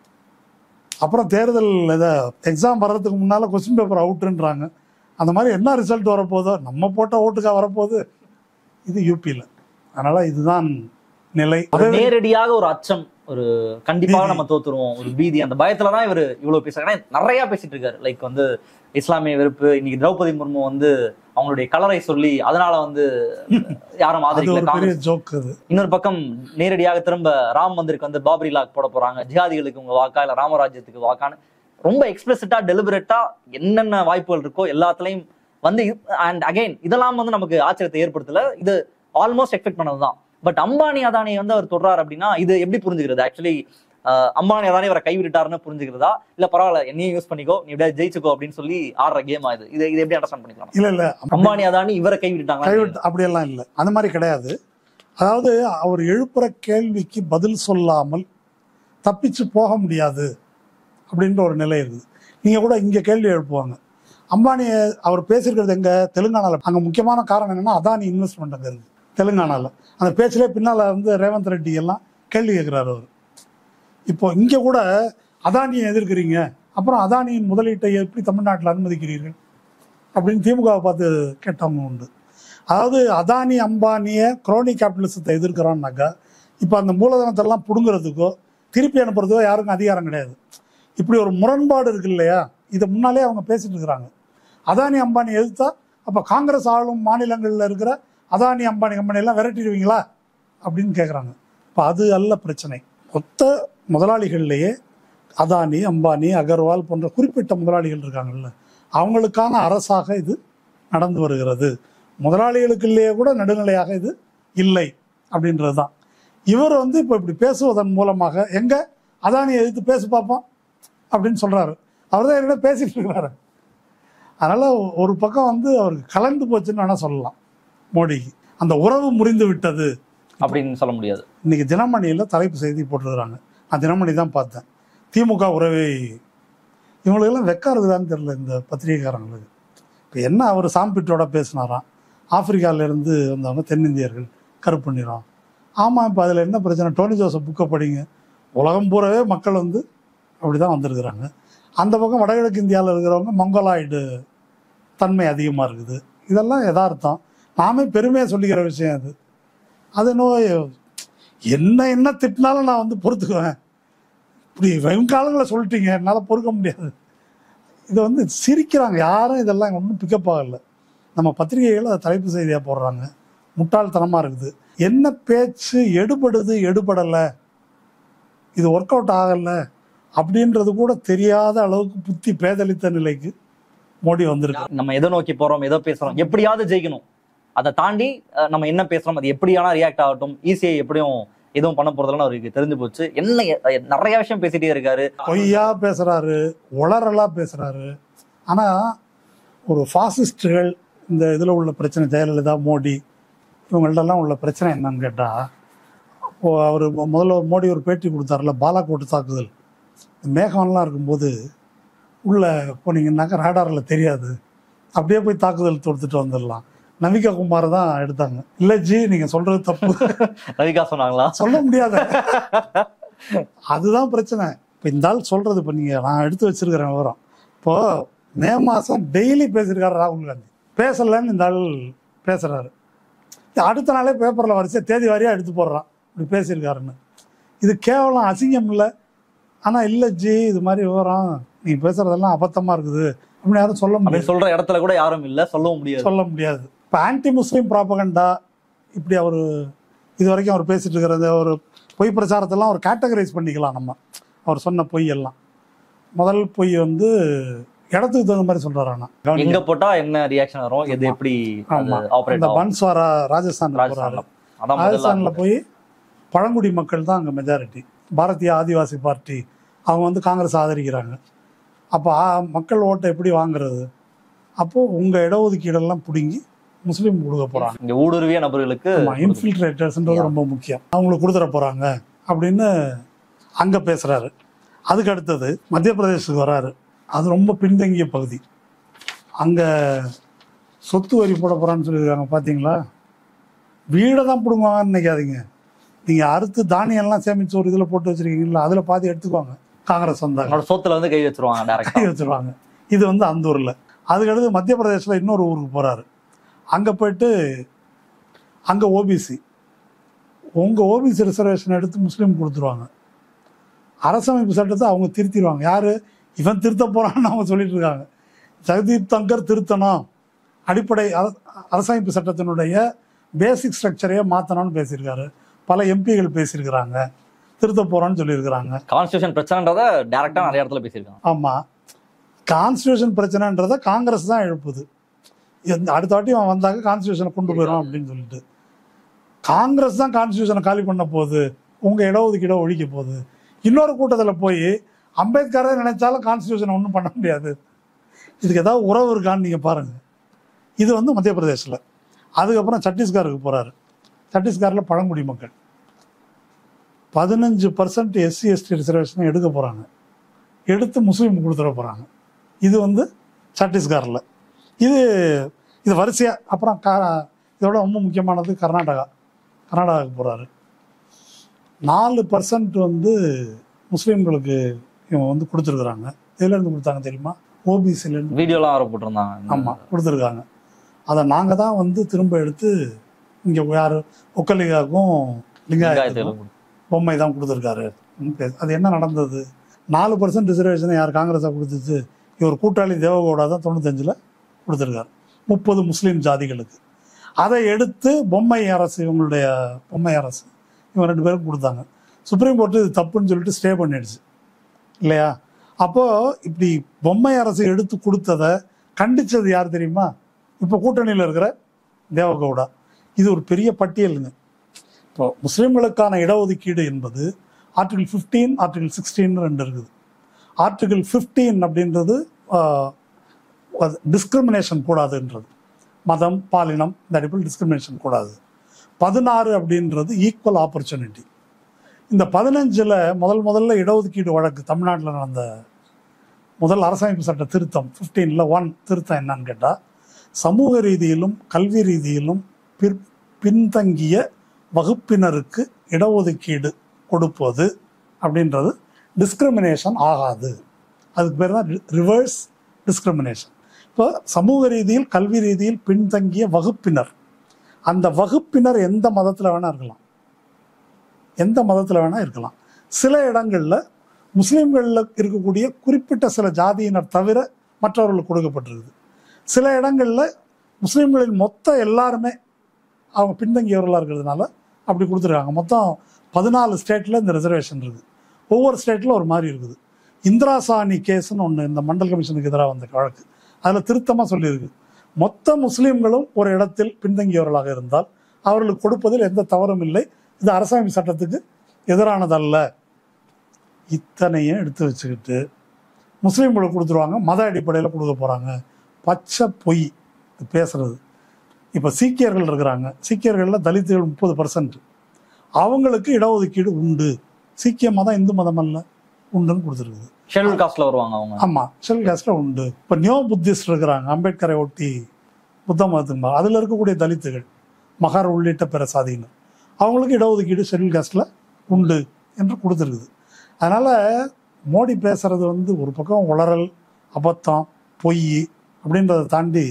அப்புறம் தேர்தல் இதை எக்ஸாம் வர்றதுக்கு முன்னால் கொஸ்டின் பேப்பர் அவுட்டுன்றாங்க அந்த மாதிரி என்ன ரிசல்ட் வரப்போதோ நம்ம போட்ட ஓட்டுக்கா வரப்போகுது இது யூபியில் அதனால் இதுதான் நிலை ஒரு நேரடியாக ஒரு அச்சம் ஒரு கண்டிப்பாக பீதி. நம்ம தோத்துருவோம் ஒரு பீதி அந்த பயத்துல தான் இவர் இவ்வளவு பேசுறாரு ஏன்னா நிறைய பேசிட்டு இருக்காரு லைக் வந்து இஸ்லாமிய வெறுப்பு இன்னைக்கு திரௌபதி முர்மு வந்து அவங்களுடைய கலரை சொல்லி அதனால வந்து யாரும் அது ஆதரிக்கல ஒரு பெரிய காங்கிரஸ் ஜோக் அது இன்னொரு பக்கம் நேரடியாக திரும்ப ராம் மந்திருக்கு வந்து பாபரி லாக் போட போறாங்க ஜிஹாதிகளுக்கு உங்க வாக்கா இல்ல ராமராஜ்யத்துக்கு வாக்கான்னு ரொம்ப எக்ஸ்பிரசிட்டா டெலிபரேட்டா என்னென்ன வாய்ப்புகள் இருக்கோ எல்லாத்துலயும் வந்து அண்ட் அகைன் இதெல்லாம் வந்து நமக்கு ஆச்சரியத்தை ஏற்படுத்தல இது ஆல்மோஸ்ட் எக்ஸ்பெக்ட் பண்ணதுதான் பட் அம்பானி அதானியை வந்து அவர் தொடறாரு அப்படின்னா இது எப்படி புரிஞ்சுக்கிறது ஆக்சுவலி அம்பானி அதானி அவரை கைவிட்டாருன்னு புரிஞ்சுக்கிறதா இல்ல பரவாயில்ல என்னையும் யூஸ் பண்ணிக்கோ நீ எப்படியா ஜெயிச்சுக்கோ அப்படின்னு சொல்லி ஆடுற கேமா இது இது இது எப்படி அண்டர்ஸ்டாண்ட் பண்ணிக்கலாம் இல்லை இல்லை அம்பானி அதானி இவரை கைவிட்டாங்க கைவிட்டு அப்படியெல்லாம் இல்லை அந்த மாதிரி கிடையாது அதாவது அவர் எழுப்புற கேள்விக்கு பதில் சொல்லாமல் தப்பிச்சு போக முடியாது அப்படின்ற ஒரு நிலை இருக்குது நீங்கள் கூட இங்கே கேள்வி எழுப்புவாங்க அம்பானி அவர் பேசியிருக்கிறது எங்க தெலுங்கானாவில் அங்கே முக்கியமான காரணம் என்னன்னா அதானி இன்வெஸ்ட்மெண்ட் அங்கே இருக்குது தெலுங்கானாவில் அந்த பேச்சிலே பின்னால் வந்து ரேவந்த் ரெட்டி எல்லாம் கேள்வி கேட்குறாரு அவர் இப்போ இங்கே கூட அதானியை எதிர்க்கிறீங்க அப்புறம் அதானியின் முதலீட்டை எப்படி தமிழ்நாட்டில் அனுமதிக்கிறீர்கள் அப்படின்னு திமுகவை பார்த்து கேட்டவங்க உண்டு அதாவது அதானி அம்பானியை குரோனி கேபிட்டலிசத்தை எதிர்க்கிறான்னாக்கா இப்போ அந்த மூலதனத்தெல்லாம் பிடுங்குறதுக்கோ திருப்பி அனுப்புறதுக்கோ யாருக்கும் அதிகாரம் கிடையாது இப்படி ஒரு முரண்பாடு இருக்கு இல்லையா இதை முன்னாலே அவங்க பேசிட்டு இருக்கிறாங்க அதானி அம்பானி எதிர்த்தா அப்போ காங்கிரஸ் ஆளும் மாநிலங்களில் இருக்கிற அதானி அம்பானி கம்பெனி எல்லாம் விரட்டிடுவீங்களா அப்படின்னு கேட்குறாங்க இப்போ அது அல்ல பிரச்சனை மொத்த முதலாளிகள்லேயே அதானி அம்பானி அகர்வால் போன்ற குறிப்பிட்ட முதலாளிகள் இருக்காங்கல்ல அவங்களுக்கான அரசாக இது நடந்து வருகிறது முதலாளிகளுக்குள்ளேயே கூட நடுநிலையாக இது இல்லை அப்படின்றது தான் இவர் வந்து இப்போ இப்படி பேசுவதன் மூலமாக எங்க அதானியை எதிர்த்து பேசி பார்ப்போம் அப்படின்னு சொல்றாரு அவர் தான் என்னிடம் பேசிட்டு இருக்கிறாரு அதனால ஒரு பக்கம் வந்து அவருக்கு கலந்து போச்சுன்னு வேணா சொல்லலாம் மோடிக்கு அந்த உறவு முறிந்து விட்டது அப்படின்னு சொல்ல முடியாது இன்னைக்கு தினமணியில் தலைப்பு செய்தி போட்டிருக்கிறாங்க நான் தினமணி தான் பார்த்தேன் திமுக உறவை இவங்களுக்கெல்லாம் வெக்கம் இருக்குதான்னு தெரியல இந்த பத்திரிகைக்காரங்களுக்கு இப்போ என்ன அவர் சாம்பிட்டோட பேசினாராம் ஆப்பிரிக்காவிலேருந்து வந்தவங்க தென்னிந்தியர்கள் கருப்பு நிறம் ஆமாம் இப்போ அதில் என்ன பிரச்சனை டோனி ஜோசப் புக்கை படிங்க உலகம் பூராவே மக்கள் வந்து அப்படி தான் வந்திருக்கிறாங்க அந்த பக்கம் வடகிழக்கு இந்தியாவில் இருக்கிறவங்க மங்கோலாய்டு தன்மை அதிகமாக இருக்குது இதெல்லாம் யதார்த்தம் நாமே பெருமையாக சொல்லிக்கிற விஷயம் அது அது நோய் என்ன என்ன திட்டினாலும் நான் வந்து பொறுத்துக்குவேன் இப்படி வெங்காலங்களை சொல்லிட்டீங்க என்னால் பொறுக்க முடியாது இதை வந்து சிரிக்கிறாங்க யாரும் இதெல்லாம் ஒன்றும் பிக்கப் ஆகலை நம்ம பத்திரிகைகள் அதை தலைப்பு செய்தியாக போடுறாங்க முட்டாள்தனமாக இருக்குது என்ன பேச்சு எடுபடுது எடுபடலை இது ஒர்க் அவுட் ஆகலை அப்படின்றது கூட தெரியாத அளவுக்கு புத்தி பேதலித்த நிலைக்கு மோடி வந்திருக்கு நம்ம எதை நோக்கி போறோம் எதோ பேசுறோம் எப்படியாவது ஜெயிக்கணும் அதை தாண்டி அஹ், நம்ம என்ன பேசுறோம் அது எப்படியானா ரியாக்ட் ஆகட்டும் ஈஸியை எப்படியும் எதுவும் பண்ண போறதுலாம் அவருக்கு தெரிஞ்சு போச்சு என்ன எ- நிறைய விஷயம் பேசிட்டே இருக்காரு பொய்யா பேசுறாரு உளறலா பேசுறாரு ஆனா ஒரு ஃபாசிஸ்டுகள் இந்த இதுல உள்ள பிரச்சனை ஜெயலலிதா மோடி இவங்கள்டெல்லாம் உள்ள பிரச்சனை என்னன்னு கேட்டா இப்போ அவர் முதல்ல ஒரு மோடி ஒரு பேட்டி கொடுத்தாருல பாலாக்கோட்டு தாக்குதல் இந்த மேகம்லாம் இருக்கும்போது உள்ள போனீங்கன்னாக்கா ரேடாரில் தெரியாது அப்படியே போய் தாக்குதல் தொடுத்துட்டு வந்துடலாம் நவிகா குமார் தான் எடுத்தாங்க இல்லை ஜி நீங்க சொல்றது தப்பு ரவிகா சொன்னாங்களா சொல்ல முடியாத அதுதான் பிரச்சனை இப்போ இந்த ஆள் சொல்றது இப்போ நீங்க நான் எடுத்து வச்சிருக்கிறேன் விவரம் இப்போ மே மாசம் டெய்லி பேசியிருக்காரு ராகுல் காந்தி பேசலன்னு இந்த ஆள் பேசுறாரு அடுத்த நாளே பேப்பர்ல வரிசை தேதி வாரியா எடுத்து போடுறான் இப்படி பேசியிருக்காருன்னு இது கேவலம் அசிங்கம் இல்லை ஆனா இல்லை ஜி இது மாதிரி விவரம் நீ பேசுறதெல்லாம் அபத்தமா இருக்குது அப்படின்னு யாரும் சொல்ல முடியாது அப்படின்னு சொல்ற இடத்துல கூட யாரும் இல்ல சொல்லவும் முடியாது சொல்ல முடியாது இப்போ ஆன்டி முஸ்லீம் ப்ராபகண்டா இப்படி அவர் இது வரைக்கும் அவர் பேசிட்டு இருக்கிறது ஒரு பொய் பிரச்சாரத்தெல்லாம் ஒரு கேட்டகரைஸ் பண்ணிக்கலாம் நம்ம அவர் சொன்ன பொய் எல்லாம் முதல் பொய் வந்து இடத்துக்கு தகுந்த மாதிரி சொல்றாரு ஆனா எங்க போட்டா என்ன ரியாக்ஷன் வரும் எது எப்படி ஆமா. ஆபரேட் இந்த ஆகும் பன்ஸ்வாரா ராஜஸ்தான் போறாரு ராஜஸ்தான்ல அதான் முதல்ல ராஜஸ்தான்ல போய் பழங்குடி மக்கள் தான் அங்க மெஜாரிட்டி பாரதிய ஆதிவாசி பார்ட்டி அவங்க வந்து காங்கிரஸ் ஆதரிக்கிறாங்க அப்போ ஆ- மக்கள் ஓட்டை எப்படி வாங்குறது அப்போ உங்க இடஒதுக்கீடெல்லாம் பிடுங்கி முஸ்லீம் கொடுக்க போறாங்க இங்க ஊடுருவிய நபர்களுக்கு இன்ஃபில்ட்ரேட்டர்ஸ்ன்றது ரொம்ப முக்கியம் அவங்களுக்கு கொடுத்துட போறாங்க அப்படின்னு அங்க பேசுறாரு அதுக்கு அடுத்தது மத்திய பிரதேசத்துக்கு வராரு அது ரொம்ப பின்தங்கிய பகுதி அங்க சொத்து வரி போட போறான்னு சொல்லியிருக்காங்க பாத்தீங்களா வீடை தான் பிடுங்குவாங்கன்னு நினைக்காதீங்க நீங்க அறுத்து தானியம்லாம் சேமிச்சு ஒரு இதுல போட்டு வச்சிருக்கீங்களா அதுல பாதி எடுத்துக்குவாங்க காங்கிரஸ் வந்தாங்க அவனோட சொத்துல வந்து கை வச்சிருவாங்க டேரக்டா கை வச்சிருவாங்க இது வந்து அந்த ஊர்ல அதுக்கடுத்து மத்திய பிரதேசல இன்னொரு ஊருக்கு போறாரு அங்க போயிட்டு அங்க ஓபிசி உங்க ஓபிசி ரிசர்வேஷன் எடுத்து முஸ்லீம் கொடுத்துருவாங்க அரசமைப்பு சட்டத்தை அவங்க திருத்திடுவாங்க யாரு இவன் திருத்த போறான்னு அவங்க சொல்லிட்டு இருக்காங்க ஜெகதீப் தங்கர் திருத்தணும் அடிப்படை அர- அரசமைப்பு சட்டத்தினுடைய பேசிக் ஸ்ட்ரக்சரையே மாற்றணும்னு பேசியிருக்காரு பல எம்பிகள் பேசியிருக்கிறாங்க திருத்த போறோம்னு சொல்லியிருக்கிறாங்க கான்ஸ்டியூஷன் பிரச்சனைன்றத டேரக்டா நிறைய இடத்துல பேசியிருக்காங்க ஆமா கான்ஸ்டியூஷன் பிரச்சனைன்றத காங்கிரஸ் தான் எழுப்புது எந்த- அடுத்த வாட்டி அவன் வந்தாக்க கான்ஸ்டியூஷனை கொண்டு போயிடும் அப்படின்னு சொல்லிட்டு காங்கிரஸ் தான் கான்ஸ்டியூஷனை காலி பண்ண போகுது உங்க இடஒதுக்கீடை ஒழிக்க போகுது இன்னொரு கூட்டத்துல போய் அம்பேத்கரே நினைச்சாலும் கான்ஸ்டியூஷனை ஒன்றும் பண்ண முடியாது இதுக்கு ஏதாவது உறவு இருக்கான்னு நீங்க பாருங்க இது வந்து மத்திய பிரதேசில் அதுக்கப்புறம் சத்தீஸ்கருக்கு போறாரு சத்தீஸ்கர்ல பழங்குடி மக்கள் பதினஞ்சு பர்சன்ட் எஸ்சி எஸ்டி ரிசர்வேஷனை எடுக்க போகிறாங்க எடுத்து முஸ்லீம் கொடுத்துட போகிறாங்க இது வந்து சத்தீஸ்கரில் இது இது வரிசையாக அப்புறம் கா இதோட ரொம்ப முக்கியமானது கர்நாடகா கர்நாடகாவுக்கு போகிறாரு நாலு பர்சன்ட் வந்து முஸ்லீம்களுக்கு இவங்க வந்து கொடுத்துருக்குறாங்க எதுலேருந்து கொடுத்தாங்க தெரியுமா ஓபிசிலேருந்து வீடியோலாம் ஆர போட்டிருந்தாங்க ஆமாம் கொடுத்துருக்காங்க அதை நாங்கள் தான் வந்து திரும்ப எடுத்து இங்கே யார் ஒக்கலிகாவுக்கும் லிங்காயத்துக்கும் லிங்காயத்துக்கு பொம்மை தான் கொடுத்துருக்காரு அது என்ன நடந்தது நாலு பர்சன்ட் ரிசர்வேஷனை யார் காங்கிரஸாக கொடுத்துச்சு இவர் கூட்டாளி தேவகவுடா தான் தொண்ணூத்தஞ்சில் கொடுத்துருக்காரு முப்பது முஸ்லீம் ஜாதிகளுக்கு அதை எடுத்து பொம்மை அரசு இவங்களுடைய பொம்மை அரசு இவங்க ரெண்டு பேரும் கொடுத்தாங்க சுப்ரீம் கோர்ட்டு இது தப்புன்னு சொல்லிட்டு ஸ்டே பண்ணிடுச்சு இல்லையா அப்போது இப்படி பொம்மை அரசு எடுத்து கொடுத்ததை கண்டிச்சது யார் தெரியுமா இப்போ கூட்டணியில் இருக்கிற தேவகவுடா இது ஒரு பெரிய பட்டியலுங்க இப்போ முஸ்லீம்களுக்கான இடஒதுக்கீடு என்பது ஆர்டிகல் ஃபிஃப்டீன் ஆர்டிகல் சிக்ஸ்டீன் ரெண்டு இருக்குது ஆர்டிகல் ஃபிஃப்டீன் அப்படின்றது டிஸ்கிரிமினேஷன் கூடாதுன்றது மதம் பாலினம் இந்த அடிப்படையில் டிஸ்கிரிமினேஷன் கூடாது பதினாறு அப்படின்றது ஈக்குவல் ஆப்பர்ச்சுனிட்டி இந்த பதினஞ்சில் முதல் முதல்ல இடஒதுக்கீடு வழக்கு தமிழ்நாட்டில் நடந்த முதல் அரசமைப்பு சட்ட திருத்தம் ஃபிஃப்டீனில் ஒன் திருத்தம் என்னன்னு கேட்டால் சமூக ரீதியிலும் கல்வி ரீதியிலும் பிற் பின்தங்கிய வகுப்பினருக்கு இடஒதுக்கீடு கொடுப்பது அப்படின்றது டிஸ்கிரிமினேஷன் ஆகாது அதுக்கு பேர் தான் ரிவர்ஸ் டிஸ்கிரிமினேஷன் இப்போ சமூக ரீதியில் கல்வி ரீதியில் பின்தங்கிய வகுப்பினர் அந்த வகுப்பினர் எந்த மதத்தில் வேணால் இருக்கலாம் எந்த மதத்தில் வேணால் இருக்கலாம் சில இடங்களில் முஸ்லீம்களில் இருக்கக்கூடிய குறிப்பிட்ட சில ஜாதியினர் தவிர மற்றவர்களுக்கு கொடுக்கப்பட்டிருக்குது சில இடங்களில் முஸ்லீம்களின் மொத்த எல்லாருமே அவங்க பின்தங்கியவர்களாக இருக்கிறதுனால அப்படி கொடுத்துருக்காங்க மொத்தம் பதினாலு ஸ்டேட்டில் இந்த ரிசர்வேஷன் இருக்குது ஒவ்வொரு ஸ்டேட்டில் ஒரு மாதிரி இருக்குது இந்திரா சாணி கேஸ்னு ஒன்று இந்த மண்டல் கமிஷனுக்கு எதிராக வந்த வழக்கு அதில் திருத்தமாக சொல்லியிருக்கு மொத்த முஸ்லீம்களும் ஒரு இடத்தில் பின்தங்கியவர்களாக இருந்தால் அவர்களுக்கு கொடுப்பதில் எந்த தவறும் இல்லை இது அரசாங்க சட்டத்துக்கு எதிரானதல்ல இத்தனையும் எடுத்து வச்சுக்கிட்டு முஸ்லீம்களுக்கு கொடுத்துருவாங்க மத அடிப்படையில் கொடுக்க போகிறாங்க பச்சை பொய் இது பேசுறது இப்போ சீக்கியர்கள் இருக்கிறாங்க சீக்கியர்களில் தலித்துகள் முப்பது பர்சன்ட் அவங்களுக்கு இடஒதுக்கீடு உண்டு சீக்கிய மதம் இந்து மதம் அல்ல உண்டுன்னு கொடுத்துருக்குது ஷெட்யூல் காஸ்ட்ல வருவாங்க அவங்க ஆமாம் ஷெல் கேஸ்டில் உண்டு இப்போ நியோ புத்திஸ்ட் இருக்கிறாங்க அம்பேத்கரை ஒட்டி புத்த மதத்துக்கு அதில் இருக்கக்கூடிய தலித்துகள் மகார் உள்ளிட்ட பிற சாதியினர் அவங்களுக்கு இடஒதுக்கீடு ஷெட்யூல் காஸ்டில் உண்டு என்று கொடுத்துருக்குது அதனால் மோடி பேசுறது வந்து ஒரு பக்கம் உளறல் அபத்தம் பொய் அப்படின்றத தாண்டி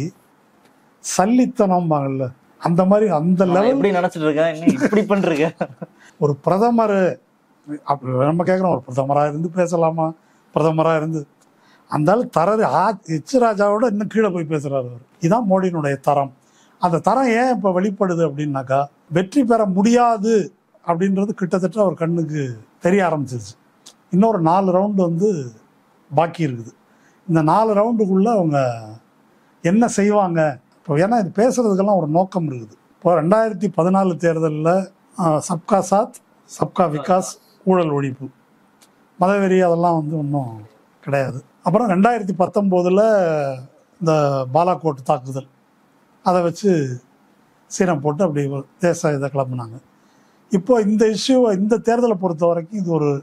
சல்லித்தனம்பாங்கல்ல அந்த மாதிரி அந்த நான் லெவல் எப்படி நினைச்சிட்டு இருக்கேன் என்ன இப்படி பண்றீங்க ஒரு பிரதமர் அப்படி நம்ம கேட்குறோம் ஒரு பிரதமராக இருந்து பேசலாமா பிரதமராக இருந்து அந்த ஆள் தரது ஆ எச் ராஜாவோட இன்னும் கீழே போய் பேசுறாரு அவர் இதான் மோடியினுடைய தரம் அந்த தரம் ஏன் இப்போ வெளிப்படுது அப்படின்னாக்கா வெற்றி பெற முடியாது அப்படின்றது கிட்டத்தட்ட அவர் கண்ணுக்கு தெரிய ஆரம்பிச்சிருச்சு இன்னொரு நாலு ரவுண்டு வந்து பாக்கி இருக்குது இந்த நாலு ரவுண்டுக்குள்ளே அவங்க என்ன செய்வாங்க இப்போ ஏன்னா இது பேசுறதுக்கெல்லாம் ஒரு நோக்கம் இருக்குது இப்போ ரெண்டாயிரத்தி பதினாலு தேர்தலில் சப்கா சாத் சப்கா விகாஸ் ஊழல் ஒழிப்பு மதவெறி அதெல்லாம் வந்து ஒன்றும் கிடையாது அப்புறம் ரெண்டாயிரத்தி பத்தொம்போதில் இந்த பாலாகோட் தாக்குதல் அதை வச்சு சீரம் போட்டு அப்படி ஒரு தேச இதை கிளம்புனாங்க இப்போ இந்த இஷ்யூவை இந்த தேர்தலை பொறுத்த வரைக்கும் இது ஒரு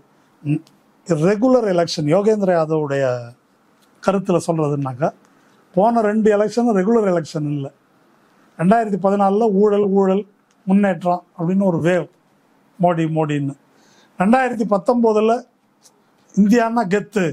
ரெகுலர் எலெக்ஷன் யோகேந்திர யாதவுடைய கருத்தில் சொல்கிறதுனாக்கா போன ரெண்டு எலெக்ஷனும் ரெகுலர் எலெக்ஷன் இல்லை ரெண்டாயிரத்தி பதினாலில் ஊழல் ஊழல் முன்னேற்றம் அப்படின்னு ஒரு வேவ் மோடி மோடின்னு ரெண்டாயிரத்தி பத்தொம்போதில் இந்தியான்னா கெத்து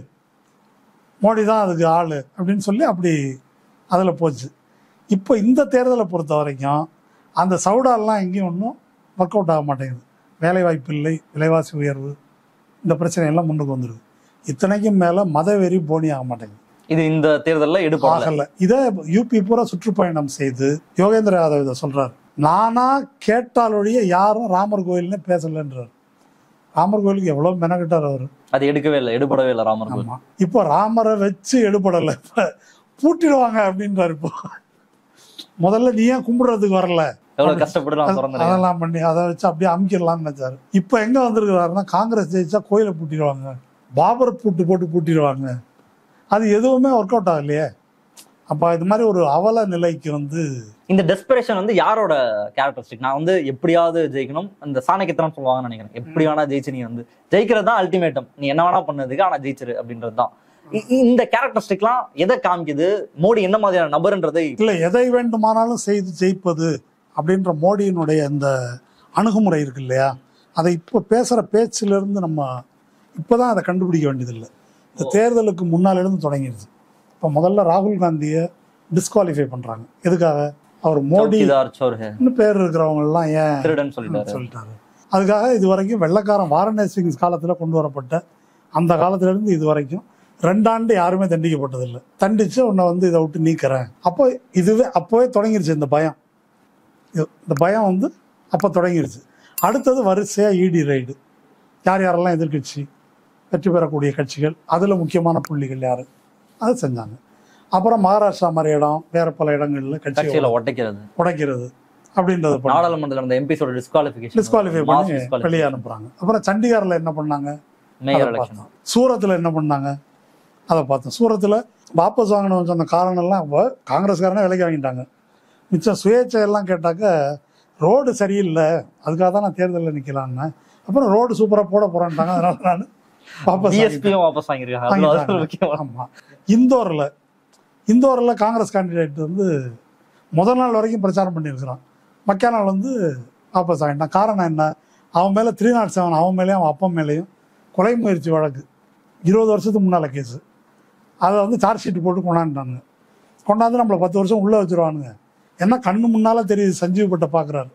மோடி தான் அதுக்கு ஆள் அப்படின்னு சொல்லி அப்படி அதில் போச்சு இப்போ இந்த தேர்தலை பொறுத்த வரைக்கும் அந்த சவுடாலாம் எங்கேயும் ஒன்றும் ஒர்க் அவுட் ஆக மாட்டேங்குது வேலைவாய்ப்பு இல்லை விலைவாசி உயர்வு இந்த பிரச்சனையெல்லாம் முன்னுக்கு வந்துடுது இத்தனைக்கும் மேலே மதவெறி போனி ஆக மாட்டேங்குது இது இந்த தேர்தல்ல ஈடுபடல ஆகல இதை யூபி பூரா சுற்றுப்பயணம் செய்து யோகேந்திர யாதவ் இதை சொல்றாரு நானா கேட்டாலொழிய யாரும் ராமர் கோயில்னு பேசலன்றார் ராமர் கோயிலுக்கு எவ்வளவு மெனக்கிட்டார் அவர் அது எடுக்கவே இல்லை எடுபடவே இல்லை ராமர் கோவில் ஆமா இப்போ ராமரை வச்சு எடுபடலை இப்ப பூட்டிடுவாங்க அப்படின்றாரு இப்போ முதல்ல நீ ஏன் கும்பிடுறதுக்கு வரல எவ்வளவு கஷ்டப்பட்டு நான் திறந்துறேன் அதெல்லாம் பண்ணி அதை வச்சு அப்படியே அமுக்கிடலாம்னு நினைச்சாரு இப்போ எங்க வந்திருக்கிறாருன்னா காங்கிரஸ் ஜெயிச்சா கோயிலை பூட்டிடுவாங்க பாபர் பூட்டு போட்டு பூட்டிடுவாங்க அது எதுவுமே ஒர்க் அவுட் ஆகலையே அப்போ இது மாதிரி ஒரு அவல நிலைக்கு வந்து இந்த டெஸ்பிரேஷன் வந்து யாரோட கேரக்டரிஸ்டிக் நான் வந்து எப்படியாவது ஜெயிக்கணும் இந்த சாணக்கியத்தனம் சொல்லுவாங்கன்னு நினைக்கிறேன் எப்படி வேணா ஜெயிச்சு நீ வந்து ஜெயிக்கிறது தான் அல்டிமேட்டம் நீ என்ன வேணா பண்ணதுக்கு ஆனா ஜெயிச்சிரு அப்படின்றது தான் இ- இ- இந்த கேரக்டரிஸ்டிக்லாம் எதை காமிக்குது மோடி என்ன மாதிரியான நபர்ன்றதை இல்லை எதை வேண்டுமானாலும் செய்து ஜெயிப்பது அப்படின்ற மோடியினுடைய இந்த அணுகுமுறை இருக்கு இல்லையா அதை இப்போ பேசுகிற பேச்சிலிருந்து நம்ம இப்போ தான் அதை கண்டுபிடிக்க வேண்டியதில்லை இந்த தேர்தலுக்கு முன்னால இருந்து தொடங்கிடுது இப்போ முதல்ல ராகுல் காந்தியை டிஸ்குவாலிஃபை பண்ணுறாங்க எதுக்காக அவர் மோடி சௌக்கிதார் சோர்ஹே பேர் இருக்கிறவங்க எல்லாம் ஏன் திருடன் சொல்லிட்டாரு சொல்லிட்டாரு அதுக்காக இது வரைக்கும் வெள்ளக்காரன் வாரணாசி சிங் காலத்தில் கொண்டு வரப்பட்ட அந்த காலத்துல இருந்து இது வரைக்கும் ரெண்டாண்டு யாருமே தண்டிக்கப்பட்டதில்லை தண்டிச்சு உன்னை வந்து இதை விட்டு நீக்கிறேன் அப்போ இதுவே அப்போவே தொடங்கிருச்சு இந்த பயம் இது- இந்த பயம் வந்து அப்போ தொடங்கிருச்சு அடுத்தது வரிசையாக இடி ரைடு யார் யாரெல்லாம் எதிர்க்கட்சி வெற்றி பெறக்கூடிய கட்சிகள் அதில் முக்கியமான புள்ளிகள் யார் அதை செஞ்சாங்க அப்புறம் மகாராஷ்டிரா மாதிரி இடம் வேற பல இடங்களில் கட்சிகளை கட்சியில ஒட்டைக்கிறது உடைக்கிறது அப்படின்றது பண்ணாங்க. நாடாளுமன்றத்தில் நடந்த எம்பிஸோட டிஸ்குவாலிபிகேஷன் டிஸ்குவாலிஃபை பண்ணி வெளியே அனுப்புறாங்க அப்புறம் சண்டிகார்ல என்ன பண்ணாங்க மேயர் அதை எலெக்ஷன் பார்த்தோம். சூரத்தில் என்ன பண்ணாங்க அதை பார்த்தோம் சூரத்தில் வாபஸ் வாங்கணும்னு சொன்ன காரணம் எல்லாம் வ- காங்கிரஸ்காரனே விலைக்கு வாங்கிட்டாங்க மிச்சம் சுயேட்சை எல்லாம் கேட்டாக்க ரோடு சரியில்லை அதுக்காக தான் நான் தேர்தலில் நிற்கலான்னு அப்புறம் ரோடு சூப்பராக போட போறேன்ட்டாங்க அதனால நான் வாபஸ் வாங்கிட்டேன். பிஎஸ்பியும் வாபஸ் வாங்கியிருக்காங்க அதுல அது வாங்கிட்டாங்க. முக்கியமான ஆமா இந்தோரில் இந்தோரில் காங்கிரஸ் கேண்டிடேட் வந்து முதல் நாள் வரைக்கும் பிரச்சாரம் பண்ணியிருக்கிறான் மக்கா நாள் வந்து வாபஸ் ஆகிட்டான் காரணம் என்ன அவன் மேலே த்ரீ நாட் செவன் அவன் மேலேயும் அவன் அப்பா மேலேயும் கொலை முயற்சி வழக்கு இருபது வருஷத்துக்கு முன்னால் கேஸு அதை வந்து சார்ஜ் ஷீட் போட்டு கொண்டாந்துட்டாங்க கொண்டாந்து நம்மளை பத்து வருஷம் உள்ளே வச்சிருவானுங்க என்ன கண்ணு முன்னால் தெரியுது சஞ்சீவ் பட்டை பார்க்குறாரு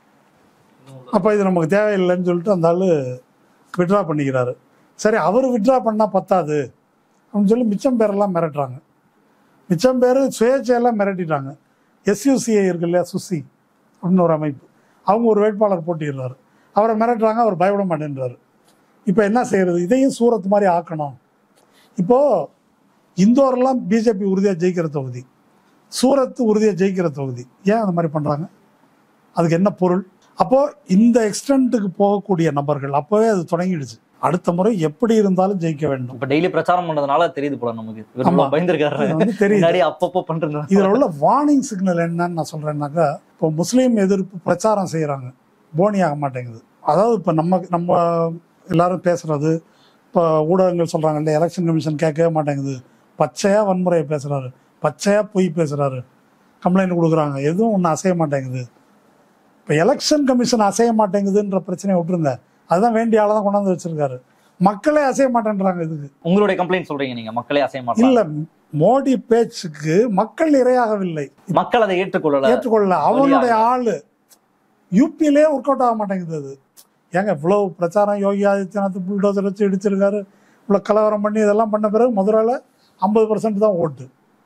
அப்போ இது நமக்கு தேவையில்லைன்னு சொல்லிட்டு அந்த ஆள் விட்ரா பண்ணிக்கிறாரு சரி அவர் விட்ரா பண்ணால் பத்தாது அப்படின்னு சொல்லி மிச்சம் பேரெல்லாம் மிரட்டுறாங்க மிச்சம் பேர் சுயேட்சையெல்லாம் மிரட்டிட்டாங்க எஸ்யூசிஐ இருக்கு இல்லையா சுசி அப்படின்னு ஒரு அமைப்பு அவங்க ஒரு வேட்பாளர் போட்டிடுறாரு அவரை மிரட்டுறாங்க அவர் பயப்பட மாட்டேன்றாரு இப்போ என்ன செய்யறது இதையும் சூரத் மாதிரி ஆக்கணும் இப்போது இந்தோரெல்லாம் பிஜேபி உறுதியாக ஜெயிக்கிற தொகுதி சூரத் உறுதியாக ஜெயிக்கிற தொகுதி ஏன் அந்த மாதிரி பண்ணுறாங்க அதுக்கு என்ன பொருள் அப்போது இந்த எக்ஸ்டென்ட்டுக்கு போகக்கூடிய நபர்கள் அப்போவே அது தொடங்கிடுச்சு அடுத்த முறை எப்படி இருந்தாலும் ஜெயிக்க வேண்டும் இப்ப டெய்லி பிரச்சாரம் பண்ணதுனால தெரியுது போல நமக்கு இவர் ஆமா. இவ்வளவு பயந்துருக்காரு இது வந்து தெரியுது முன்னாடி அப்பப்போ பண்றது இதுல உள்ள வார்னிங் சிக்னல் என்னன்னு நான் சொல்றேன்னாக்கா இப்போ முஸ்லீம் எதிர்ப்பு பிரச்சாரம் செய்யறாங்க போனி ஆக மாட்டேங்குது அதாவது இப்போ நம்ம நம்ம எல்லாரும் பேசுறது இப்போ ஊடகங்கள் சொல்றாங்க இல்லையா எலெக்ஷன் கமிஷன் கேட்கவே மாட்டேங்குது பச்சையா வன்முறையை பேசுறாரு பச்சையா பொய் பேசுறாரு கம்ப்ளைண்ட் கொடுக்குறாங்க எதுவும் ஒன்று அசைய மாட்டேங்குது இப்போ எலெக்ஷன் கமிஷன் அசைய மாட்டேங்குதுன்ற பிரச்சனையை விட்டுருங்க அதுதான் வேண்டிய ஆளை தான் கொண்டாந்து வச்சிருக்காரு மக்களே அசைய மாட்டேன்றாங்க இதுக்கு உங்களுடைய கம்ப்ளைண்ட் சொல்றீங்க நீங்க மக்களே அசைய மாட்டாங்க இல்ல மோடி பேச்சுக்கு மக்கள் இரையாகவில்லை மக்கள் அதை ஏற்றுக்கொள்ளல ஏற்றுக்கொள்ள அவனுடைய ஆளு யூபியிலே ஒர்க் அவுட் ஆக மாட்டேங்குது அது ஏங்க இவ்வளவு பிரச்சாரம் யோகி ஆதித்யநாத் புல்டோசர் வச்சு இடிச்சிருக்காரு இவ்வளோ கலவரம் பண்ணி இதெல்லாம் பண்ண பிறகு மதுரையில் ஐம்பது பர்சன்ட் தான் ஓட்டு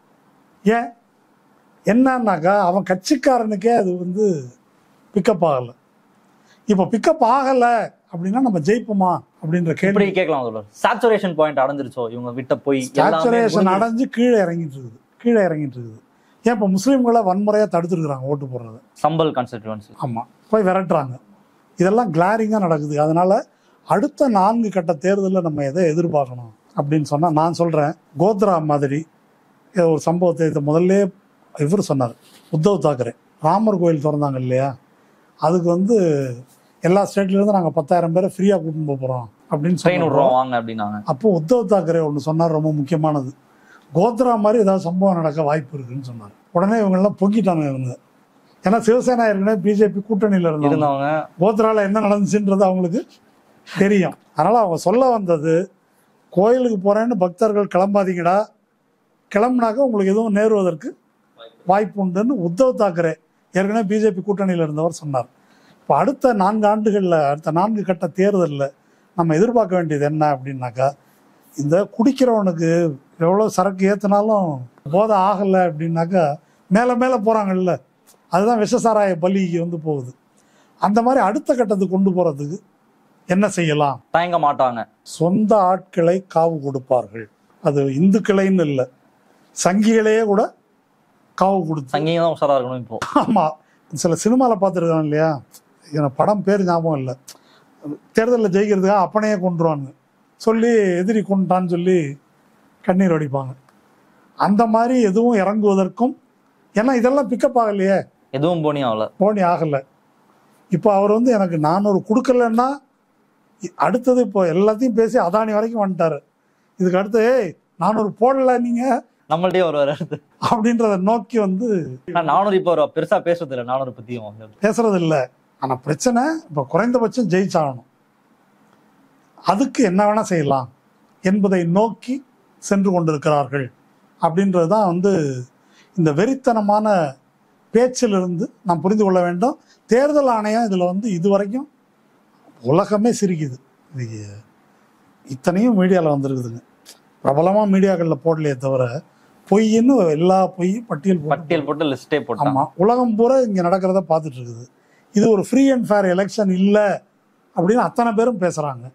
ஏன் என்னன்னாக்கா அவன் கட்சிக்காரனுக்கே அது வந்து பிக்கப் ஆகலை இப்போ பிக்கப் ஆகலை அப்படின்னா நம்ம ஜெயிப்போமா அப்படின்ற கேள்வி இப்படி கேட்கலாம் சொல்ல சாச்சுரேஷன் பாயிண்ட் அடைஞ்சிருச்சோ இவங்க விட்ட போய் எல்லாமே சேச்சுரேஷன் முடிஞ்சு- அடைஞ்சு கீழே இறங்கிட்டு இருக்குது கீழே இறங்கிட்டு இருக்குது ஏன் இப்போ முஸ்லீம்களை வன்முறையாக தடுத்துருக்குறாங்க ஓட்டு போடுறத சம்பல் கான்ஸ்டிடுவன்சி ஆமாம் போய் விரட்டுறாங்க இதெல்லாம் கிளாரிங்காக நடக்குது அதனால அடுத்த நான்கு கட்ட தேர்தலில் நம்ம எதை எதிர்பார்க்கணும் அப்படின்னு சொன்னால் நான் சொல்கிறேன் கோத்ரா மாதிரி ஏதோ ஒரு சம்பவத்தை இதை முதல்ல இவர் சொன்னார் உத்தவ் தாக்கரே ராமர் கோயில் திறந்தாங்க இல்லையா அதுக்கு வந்து எல்லா ஸ்டேட்லேருந்து நாங்கள் பத்தாயிரம் பேரை ஃப்ரீயாக கூட்டிட்டு போக போகிறோம் அப்படின்னு ட்ரெயின் சொன்னோம் விடுறோம் வாங்க அப்படின்னாங்க அப்போ உத்தவ் தாக்கரே ஒன்று சொன்னார் ரொம்ப முக்கியமானது கோத்ரா மாதிரி ஏதாவது சம்பவம் நடக்க வாய்ப்பு இருக்குன்னு சொன்னார் உடனே இவங்கெல்லாம் பொங்கிட்டாங்க இவங்க ஏன்னா சிவசேனா ஏற்கனவே பிஜேபி கூட்டணியில் இருந்தாங்க இருந்தவங்க கோத்ரால என்ன நடந்துச்சுன்றது அவங்களுக்கு தெரியும் அதனால அவங்க சொல்ல வந்தது கோயிலுக்கு போறேன்னு பக்தர்கள் கிளம்பாதீங்கடா கிளம்புனாக்க உங்களுக்கு எதுவும் நேருவதற்கு வாய்ப்பு உண்டுன்னு உத்தவ் தாக்கரே ஏற்கனவே பிஜேபி கூட்டணியில் இருந்தவர் சொன்னார் இப்போ அடுத்த நான்கு ஆண்டுகளில் அடுத்த நான்கு கட்ட தேர்தலில் நம்ம எதிர்பார்க்க வேண்டியது என்ன அப்படின்னாக்கா இந்த குடிக்கிறவனுக்கு எவ்வளோ சரக்கு ஏற்றினாலும் போதை ஆகலை அப்படின்னாக்கா மேலே மேலே போகிறாங்கல்ல அதுதான் விஷசாராய பலிக்கு வந்து போகுது அந்த மாதிரி அடுத்த கட்டத்துக்கு கொண்டு போகிறதுக்கு என்ன செய்யலாம் தயங்க மாட்டாங்க சொந்த ஆட்களை காவு கொடுப்பார்கள் அது இந்துக்களைன்னு இல்லை சங்கிகளையே கூட காவு கொடுத்து சங்கிங்க தான் உஷாரா இருக்கணும் இப்போ ஆமாம் சில சினிமாவில் பார்த்துருக்காங்க இல்லையா எனக்கு படம் பேர் ஞாபகம் இல்லை தேர்தலில் ஜெயிக்கிறதுக்காக அப்பனையே கொண்டுருவாங்க சொல்லி எதிரி கொண்டுட்டான்னு சொல்லி கண்ணீர் வடிப்பாங்க அந்த மாதிரி எதுவும் இறங்குவதற்கும் ஏன்னா இதெல்லாம் பிக்கப் ஆகலையே எதுவும் போனியும் ஆகல போனி ஆகலை இப்போ அவர் வந்து எனக்கு நானூறு கொடுக்கலன்னா இ- அடுத்தது இப்போ எல்லாத்தையும் பேசி அதானி வரைக்கும் வந்துட்டாரு இதுக்கு அடுத்து ஏய் நானூறு போடல நீங்க நம்மள்ட்டயே வருவாரு அடுத்து அப்படின்றத நோக்கி வந்து ஆனா நானூறு இப்போ ஒரு பெருசா பேசுறது இல்லை நானூறு பத்தியும் வந்து பேசுறது இல்லை ஆனா பிரச்சனை இப்போ குறைந்தபட்சம் ஜெயிச்சாகணும் அதுக்கு என்ன வேணா செய்யலாம் என்பதை நோக்கி சென்று கொண்டிருக்கிறார்கள் அப்படின்றது தான் வந்து இந்த வெறித்தனமான பேச்சிலிருந்து நாம் புரிந்து கொள்ள வேண்டும் தேர்தல் ஆணையம் இதில் வந்து இதுவரைக்கும் உலகமே சிரிக்குது இது இத்தனையும் மீடியாவில் வந்திருக்குதுங்க பிரபலமாக மீடியாக்களில் போடலையே தவிர பொய்ன்னு எல்லா பொய்யும் பட்டியல் போட்டு பட்டியல் போட்டு லிஸ்டே போட்டாங்க ஆமா உலகம் பூரா இங்க நடக்கிறத பார்த்துட்டு இருக்குது இது ஒரு ஃப்ரீ அண்ட் ஃபேர் எலெக்ஷன் இல்லை அப்படின்னு அத்தனை பேரும் பேசுறாங்க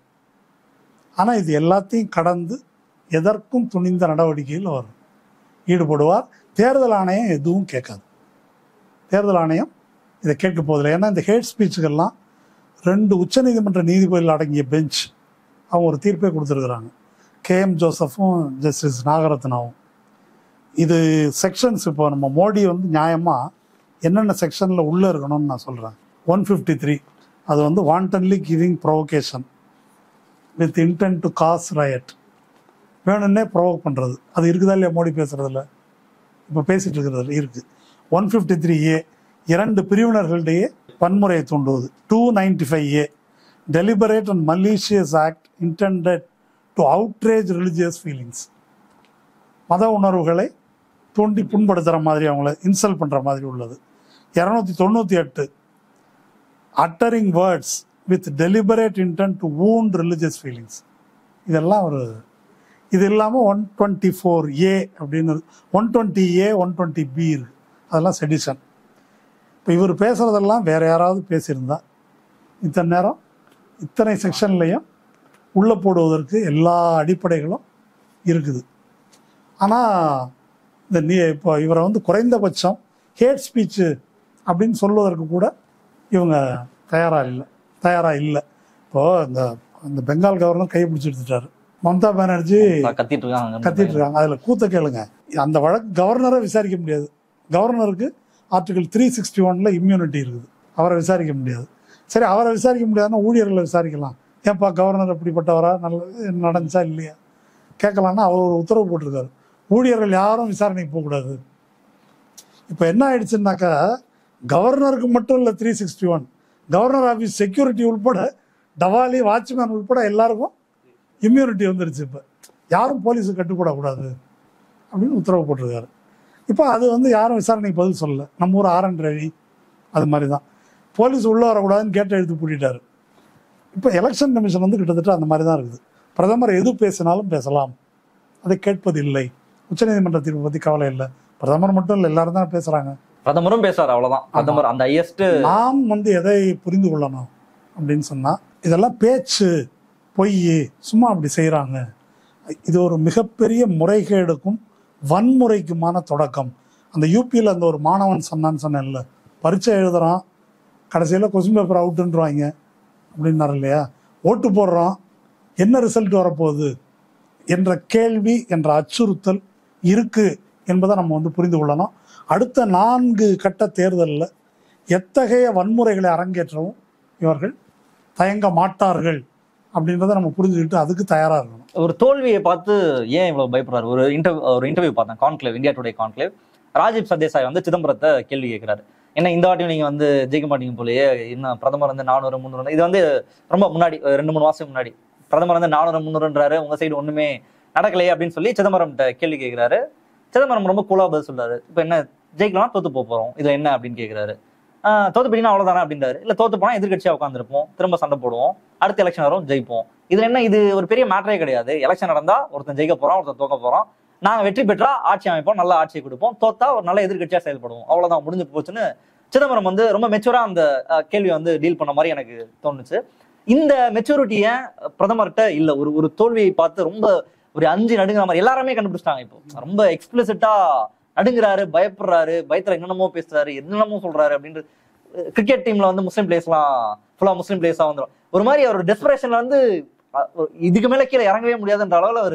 ஆனா இது எல்லாத்தையும் கடந்து எதற்கும் துணிந்த நடவடிக்கையில் அவர் ஈடுபடுவார் தேர்தல் ஆணையம் எதுவும் கேட்காது தேர்தல் ஆணையம் இதை கேட்க போதில்லை ஏன்னா இந்த ஹேட் ஸ்பீச்சுகள்லாம் ரெண்டு உச்சநீதிமன்ற நீதிபதிகள் அடங்கிய பெஞ்ச் அவங்க ஒரு தீர்ப்பே கொடுத்துருக்குறாங்க கேஎம் ஜோசஃபும் ஜஸ்டிஸ் நாகரத்னாவும் இது செக்ஷன்ஸ் இப்போ நம்ம மோடி வந்து நியாயமாக என்னென்ன செக்ஷனில் உள்ளே இருக்கணும்னு நான் சொல்கிறேன் ஒன் ஃபிஃப்டி த்ரீ அது வந்து wantonly giving provocation with intent to cause riot வேணும்னே ப்ரொவோக் பண்ணுறது அது இருக்குதா இல்லையா மோடி பேசுகிறதுல இப்போ பேசிட்டு இருக்கிறதுல இருக்குது ஒன் ஃபிஃப்டி த்ரீ ஏ இரண்டு பிரிவினர்களிடையே வன்முறையை தூண்டுவது two ninety five A deliberate and malicious act intended to outrage religious feelings மத உணர்வுகளை தூண்டி புண்படுத்துகிற மாதிரி அவங்கள இன்சல்ட் பண்ணுற மாதிரி உள்ளது இரநூத்தி தொண்ணூற்றி எட்டு uttering words with deliberate intent to wound religious feelings இதெல்லாம் ஒரு இது இல்லாமல் ஒன் டுவெண்ட்டி ஃபோர் ஏ அப்படின்னு one twenty A one twenty B இருக்கு அதெல்லாம் செடிஷன் இப்போ இவர் பேசுகிறதெல்லாம் வேற யாராவது பேசியிருந்தா இத்தனை நேரம் இத்தனை செக்ஷன்லையும் உள்ளே போடுவதற்கு எல்லா அடிப்படைகளும் இருக்குது ஆனால் இந்த நீ இப்போ இவரை வந்து குறைந்தபட்சம் ஹேட் ஸ்பீச்சு அப்படின்னு சொல்வதற்கு கூட இவங்க தயாராக இல்லை தயாராக இல்லை இப்போது இந்த இந்த பெங்கால் கவர்னர் கை பிடிச்சி எடுத்துட்டாரு மம்தா பானர்ஜி கத்திட்டு இருக்காங்க கத்திட்டு இருக்காங்க அதில் கூத்த கேளுங்க அந்த வழக்கு கவர்னரை விசாரிக்க முடியாது கவர்னருக்கு ஆர்டிகல் த்ரீ சிக்ஸ்டி ஒன்ல இம்யூனிட்டி இருக்குது அவரை விசாரிக்க முடியாது சரி அவரை விசாரிக்க முடியாதுன்னா ஊழியர்களை விசாரிக்கலாம் ஏன்பா கவர்னர் எப்படிப்பட்டவரா நல்ல நடந்துச்சா இல்லையா கேட்கலான்னா அவர் ஒரு உத்தரவு போட்டிருக்காரு ஊழியர்கள் யாரும் விசாரணைக்கு போகக்கூடாது இப்போ என்ன ஆயிடுச்சுன்னாக்கா கவர்னருக்கு மட்டும் இல்லை three sixty one governor office security உள்பட டவாலி வாட்ச்மேன் உள்பட எல்லாருக்கும் இம்யூனிட்டி வந்துருச்சு இப்போ யாரும் போலீஸுக்கு கட்டுப்படக்கூடாது அப்படின்னு உத்தரவு போட்டிருக்காரு இப்போ அது வந்து யாரும் விசாரணைக்கு பதில் சொல்லல நம்ம ஊர் ஆர் என் ரவி அது மாதிரி தான் போலீஸ் உள்ளே வரக்கூடாதுன்னு கேட்டை எடுத்து பூட்டிட்டாரு இப்போ எலெக்ஷன் கமிஷன் வந்து கிட்டத்தட்ட அந்த மாதிரி தான் இருக்குது பிரதமர் எது பேசினாலும் பேசலாம் அதை கேட்பதில்லை உச்சநீதிமன்ற தீர்ப்பு பற்றி கவலை இல்லை பிரதமர் மட்டும் இல்லை எல்லாரும் தான் பேசுகிறாங்க பிரதமரும் பேசுறாரு அவ்வளவுதான் பிரதமர் அந்த ஹையஸ்ட் நாம் வந்து எதை புரிந்து கொள்ளணும் அப்படின்னு சொன்னால் இதெல்லாம் பேச்சு பொய் சும்மா அப்படி செய்கிறாங்க இது ஒரு மிகப்பெரிய முறைகேடுக்கும் வன்முறைக்குமான தொடக்கம் அந்த யூபியில் அந்த ஒரு மாணவன் சொன்னான்னு சொன்னேன்ல பரீட்சை எழுதுறான் கடைசியில் கொஸ்டின் பேப்பர் அவுட்டுன்றாங்க அப்படின்னாரு இல்லையா ஓட்டு போடுறோம் என்ன ரிசல்ட் வரப்போகுது என்ற கேள்வி என்ற அச்சுறுத்தல் இருக்கு என்பதை நம்ம வந்து புரிந்து கொள்ளணும் அடுத்த நான்கு கட்ட தேர்தலில் எத்தகைய வன்முறைகளை அரங்கேற்றவும் இவர்கள் தயங்க மாட்டார்கள் அப்படின்றத நம்ம புரிஞ்சுக்கிட்டு அதுக்கு தயாராக இருக்கணும் ஒரு தோல்வியை பார்த்து ஏன் இவ்வளவு பயப்படுறாரு ஒரு இன்டர்வியூ ஒரு இன்டர்வியூ பார்த்தேன் conclave India today conclave Rajeev Sardesai வந்து சிதம்பரத்தை கேள்வி கேட்கிறாரு என்ன இந்த வாட்டியும் நீங்க வந்து ஜெயிக்க மாட்டீங்க போலயே இன்னும் பிரதமர் வந்து நானூறு முந்நூறு இது வந்து ரொம்ப முன்னாடி ஒரு ரெண்டு மூணு மாசத்துக்கு முன்னாடி பிரதமர் வந்து நானூறு முந்நூறுன்றாரு உங்க சைடு ஒண்ணுமே நடக்கலையே அப்படின்னு சொல்லி சிதம்பரம் கேள்வி கேட்கிறாரு சிதம்பரம் ரொம்ப கூலா பதில் சொல்றாரு இப்போ என்ன ஜெயிக்கலாம் தோத்து போக போறோம் இது என்ன அப்படின்னு கேட்கிறாரு ஆஹ் தோத்து போயினா அவ்வளவுதானே அப்படின்றாரு இல்ல தோத்து போனா எதிர்கட்சியா உட்காந்துருப்போம் திரும்ப சண்டை போடுவோம் அடுத்த எலெக்ஷன் வரும் ஜெயிப்போம் இதுல என்ன இது ஒரு பெரிய மேட்டரே கிடையாது எலெக்ஷன் நடந்தா ஒருத்தன் ஜெயிக்க போறான் ஒருத்தன் தோக்க போறோம் நாங்க வெற்றி பெற்றா ஆட்சி அமைப்போம் நல்ல ஆட்சியை கொடுப்போம் தோத்தா ஒரு நல்ல எதிர்கட்சியா செயல்படுவோம் அவ்வளவுதான் முடிஞ்சு போச்சுன்னு சிதம்பரம் வந்து ரொம்ப மெச்சூரா அந்த அஹ், கேள்வியை வந்து டீல் பண்ண மாதிரி எனக்கு தோணுச்சு இந்த மெச்சூரிட்டிய பிரதமர்கிட்ட இல்ல ஒரு ஒரு தோல்வியை பார்த்து ரொம்ப ஒரு அஞ்சு நடுங்கிற மாதிரி எல்லாருமே கண்டுபிடிச்சிட்டாங்க இப்போ ரொம்ப எக்ஸ்பிளிசிட்டா நடுங்குறாரு பயப்படுறாரு பயத்துல என்னென்னமோ பேசுறாரு என்னென்னமோ சொல்றாரு அப்படின்ட்டு கிரிக்கெட் டீம்ல வந்து முஸ்லீம் பிளேஸ்லாம் ஃபுல்லா முஸ்லீம் பிளேஸா வந்துடும் ஒரு மாதிரி அவர் டெஸ்பரேஷன்ல வந்து அஹ், ஒரு இதுக்கு மேல கீழே இறங்கவே முடியாதுன்ற அளவுல அவர்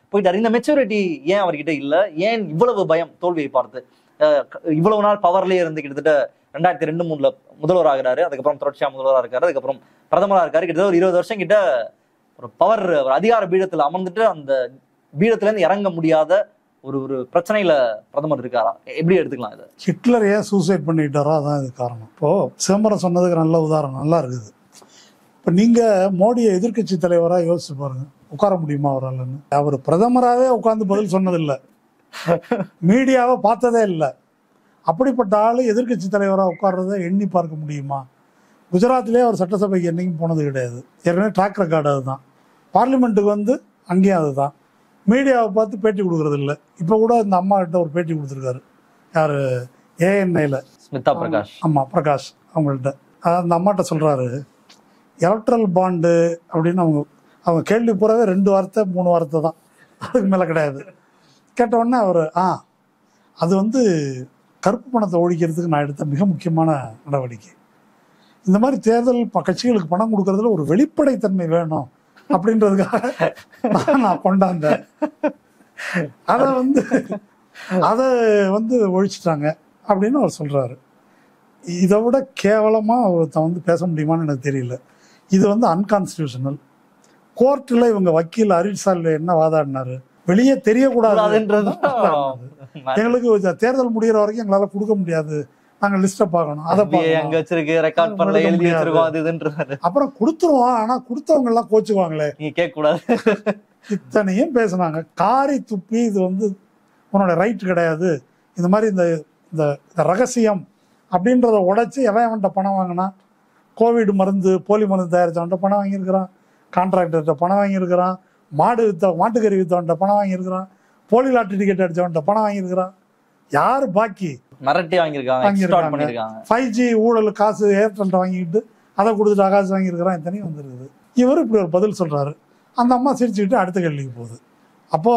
போயிட்டாரு இந்த மெச்சூரிட்டி ஏன் அவர்கிட்ட இல்ல ஏன் இவ்வளவு பயம் தோல்வியை பார்த்து அஹ் க- இவ்வளவு நாள் பவர்லயே இருந்து கிட்டத்தட்ட ரெண்டாயிரத்தி ரெண்டு மூணுல முதல்வர் ஆகிறாரு அதுக்கப்புறம் தொடர்ச்சியா முதல்வரா இருக்காரு அதுக்கப்புறம் பிரதமரா இருக்காரு கிட்டத்தட்ட ஒரு இருபது வருஷம் கிட்ட ஒரு பவர் ஒரு அதிகார பீடத்துல அமர்ந்துட்டு அந்த பீடத்துல இருந்து இறங்க முடியாத ஒரு ஒரு பிரச்சனையில பிரதமர் இருக்காரா எப்படி எடுத்துக்கலாம் இதை ஹிட்லர் ஏன் சூசைட் பண்ணிக்கிட்டாரோ அதான் இது காரணம் இப்போ சிதம்பரம் சொன்னதுக்கு நல்ல உதாரணம் நல்லா இருக்குது இப்போ நீங்க மோடியை எதிர்க்கட்சி தலைவரா யோசிச்சு பாருங்க உட்கார முடியுமா அவராலன்னு அவர் பிரதமராகவே உட்கார்ந்து பதில் சொன்னதில்லை மீடியாவை பார்த்ததே இல்லை அப்படிப்பட்ட ஆள் எதிர்க்கட்சி தலைவராக உட்கார்றதை எண்ணி பார்க்க முடியுமா குஜராத்லேயே அவர் சட்டசபைக்கு என்னைக்கும் போனது கிடையாது ஏற்கனவே ட்ராக் ரெக்கார்டு அதுதான் பார்லிமெண்ட்டுக்கு வந்து அங்கேயும் அதுதான் மீடியாவை பார்த்து பேட்டி கொடுக்கறது இல்லை இப்போ கூட இந்த அம்மா கிட்ட ஒரு பேட்டி கொடுத்துருக்காரு யார் ஏஎன்ஐயில் ஸ்மிதா பிரகாஷ் ஆமாம் பிரகாஷ் அவங்கள்ட்ட அஹ் அந்த அம்மாட்ட சொல்கிறாரு எலக்ட்ரல் பாண்டு அப்படின்னு அவங்க அவங்க கேள்வி பூராவே ரெண்டு வார்த்தை மூணு வார்த்தை தான் அதுக்கு மேலே கிடையாது கேட்ட உடனே அவர் ஆ அது வந்து கருப்பு பணத்தை ஒழிக்கிறதுக்கு நான் எடுத்த மிக முக்கியமான நடவடிக்கை இந்த மாதிரி தேர்தல் ப- கட்சிகளுக்கு பணம் கொடுக்கறதுல ஒரு வெளிப்படைத்தன்மை வேணும் அப்படின்றதுக்காக நான் நான் கொண்டாந்தேன் அதை வந்து அதை வந்து ஒழிச்சிட்டாங்க அப்படின்னு அவர் சொல்றாரு இதை விட கேவலமாக ஒருத்தன் வந்து பேச முடியுமான்னு எனக்கு தெரியல இது வந்து அன்கான்ஸ்டியூஷனல் கோர்ட்டில் இவங்க வக்கீல் அரிட் சால்வே என்ன வாதாடினாரு வெளியே தெரியக்கூடாது கூடாதுன்றது எங்களுக்கு ஒரு தேர்தல் முடியிற வரைக்கும் எங்களால் கொடுக்க முடியாது நாங்கள் லிஸ்ட்டை பார்க்கணும் அதை FBI அங்க பார்க்கணும் வச்சிருக்கு ரெக்கார்ட் பண்ணல கொடுக்க எழுதி முடியாது. வச்சிருக்கோம் அது இதுன்றாரு அப்புறம் கொடுத்துருவோம் ஆனால் கொடுத்தவங்க எல்லாம் கோச்சுக்குவாங்களே நீங்க கேட்க கூடாது இத்தனையும் பேசுனாங்க காரி துப்பி இது வந்து உன்னோட ரைட் கிடையாது இந்த மாதிரி இந்த இந்த இந்த ரகசியம் அப்படின்றத உடைச்சு எவன் அவன்கிட்ட பணம் வாங்கினா கோவிட் மருந்து போலி மருந்து தயாரித்தவன்ட்ட பணம் வாங்கியிருக்கிறான் கான்ட்ராக்டர்கிட்ட பணம் வாங்கியிருக்கிறான் மாடு வித்த மாட்டுக்கறி வித்தவன்ட்ட பணம் வாங்கியிருக்கிறான் போலி லாட்டரி டிக்கெட் அடித்தவன்ட்ட பணம் வாங்கியிருக்கிறான் யார் பாக்கி மிரட்டி வாங்கியிருக்காங்க வாங்கியிருக்காங்க. எக்ஸ்டார்ட் பண்ணிருக்காங்க ஃபைவ் ஜி ஊழல் காசு ஏர்டெல்ட்ட வாங்கிட்டு அதை கொடுத்துட்டு ஆகாசம் வாங்கியிருக்கிறான் இத்தனையும் வந்துருக்குது இவர் இப்படி ஒரு பதில் சொல்றாரு அந்த அம்மா சிரிச்சுக்கிட்டு அடுத்த கேள்விக்கு போகுது அப்போ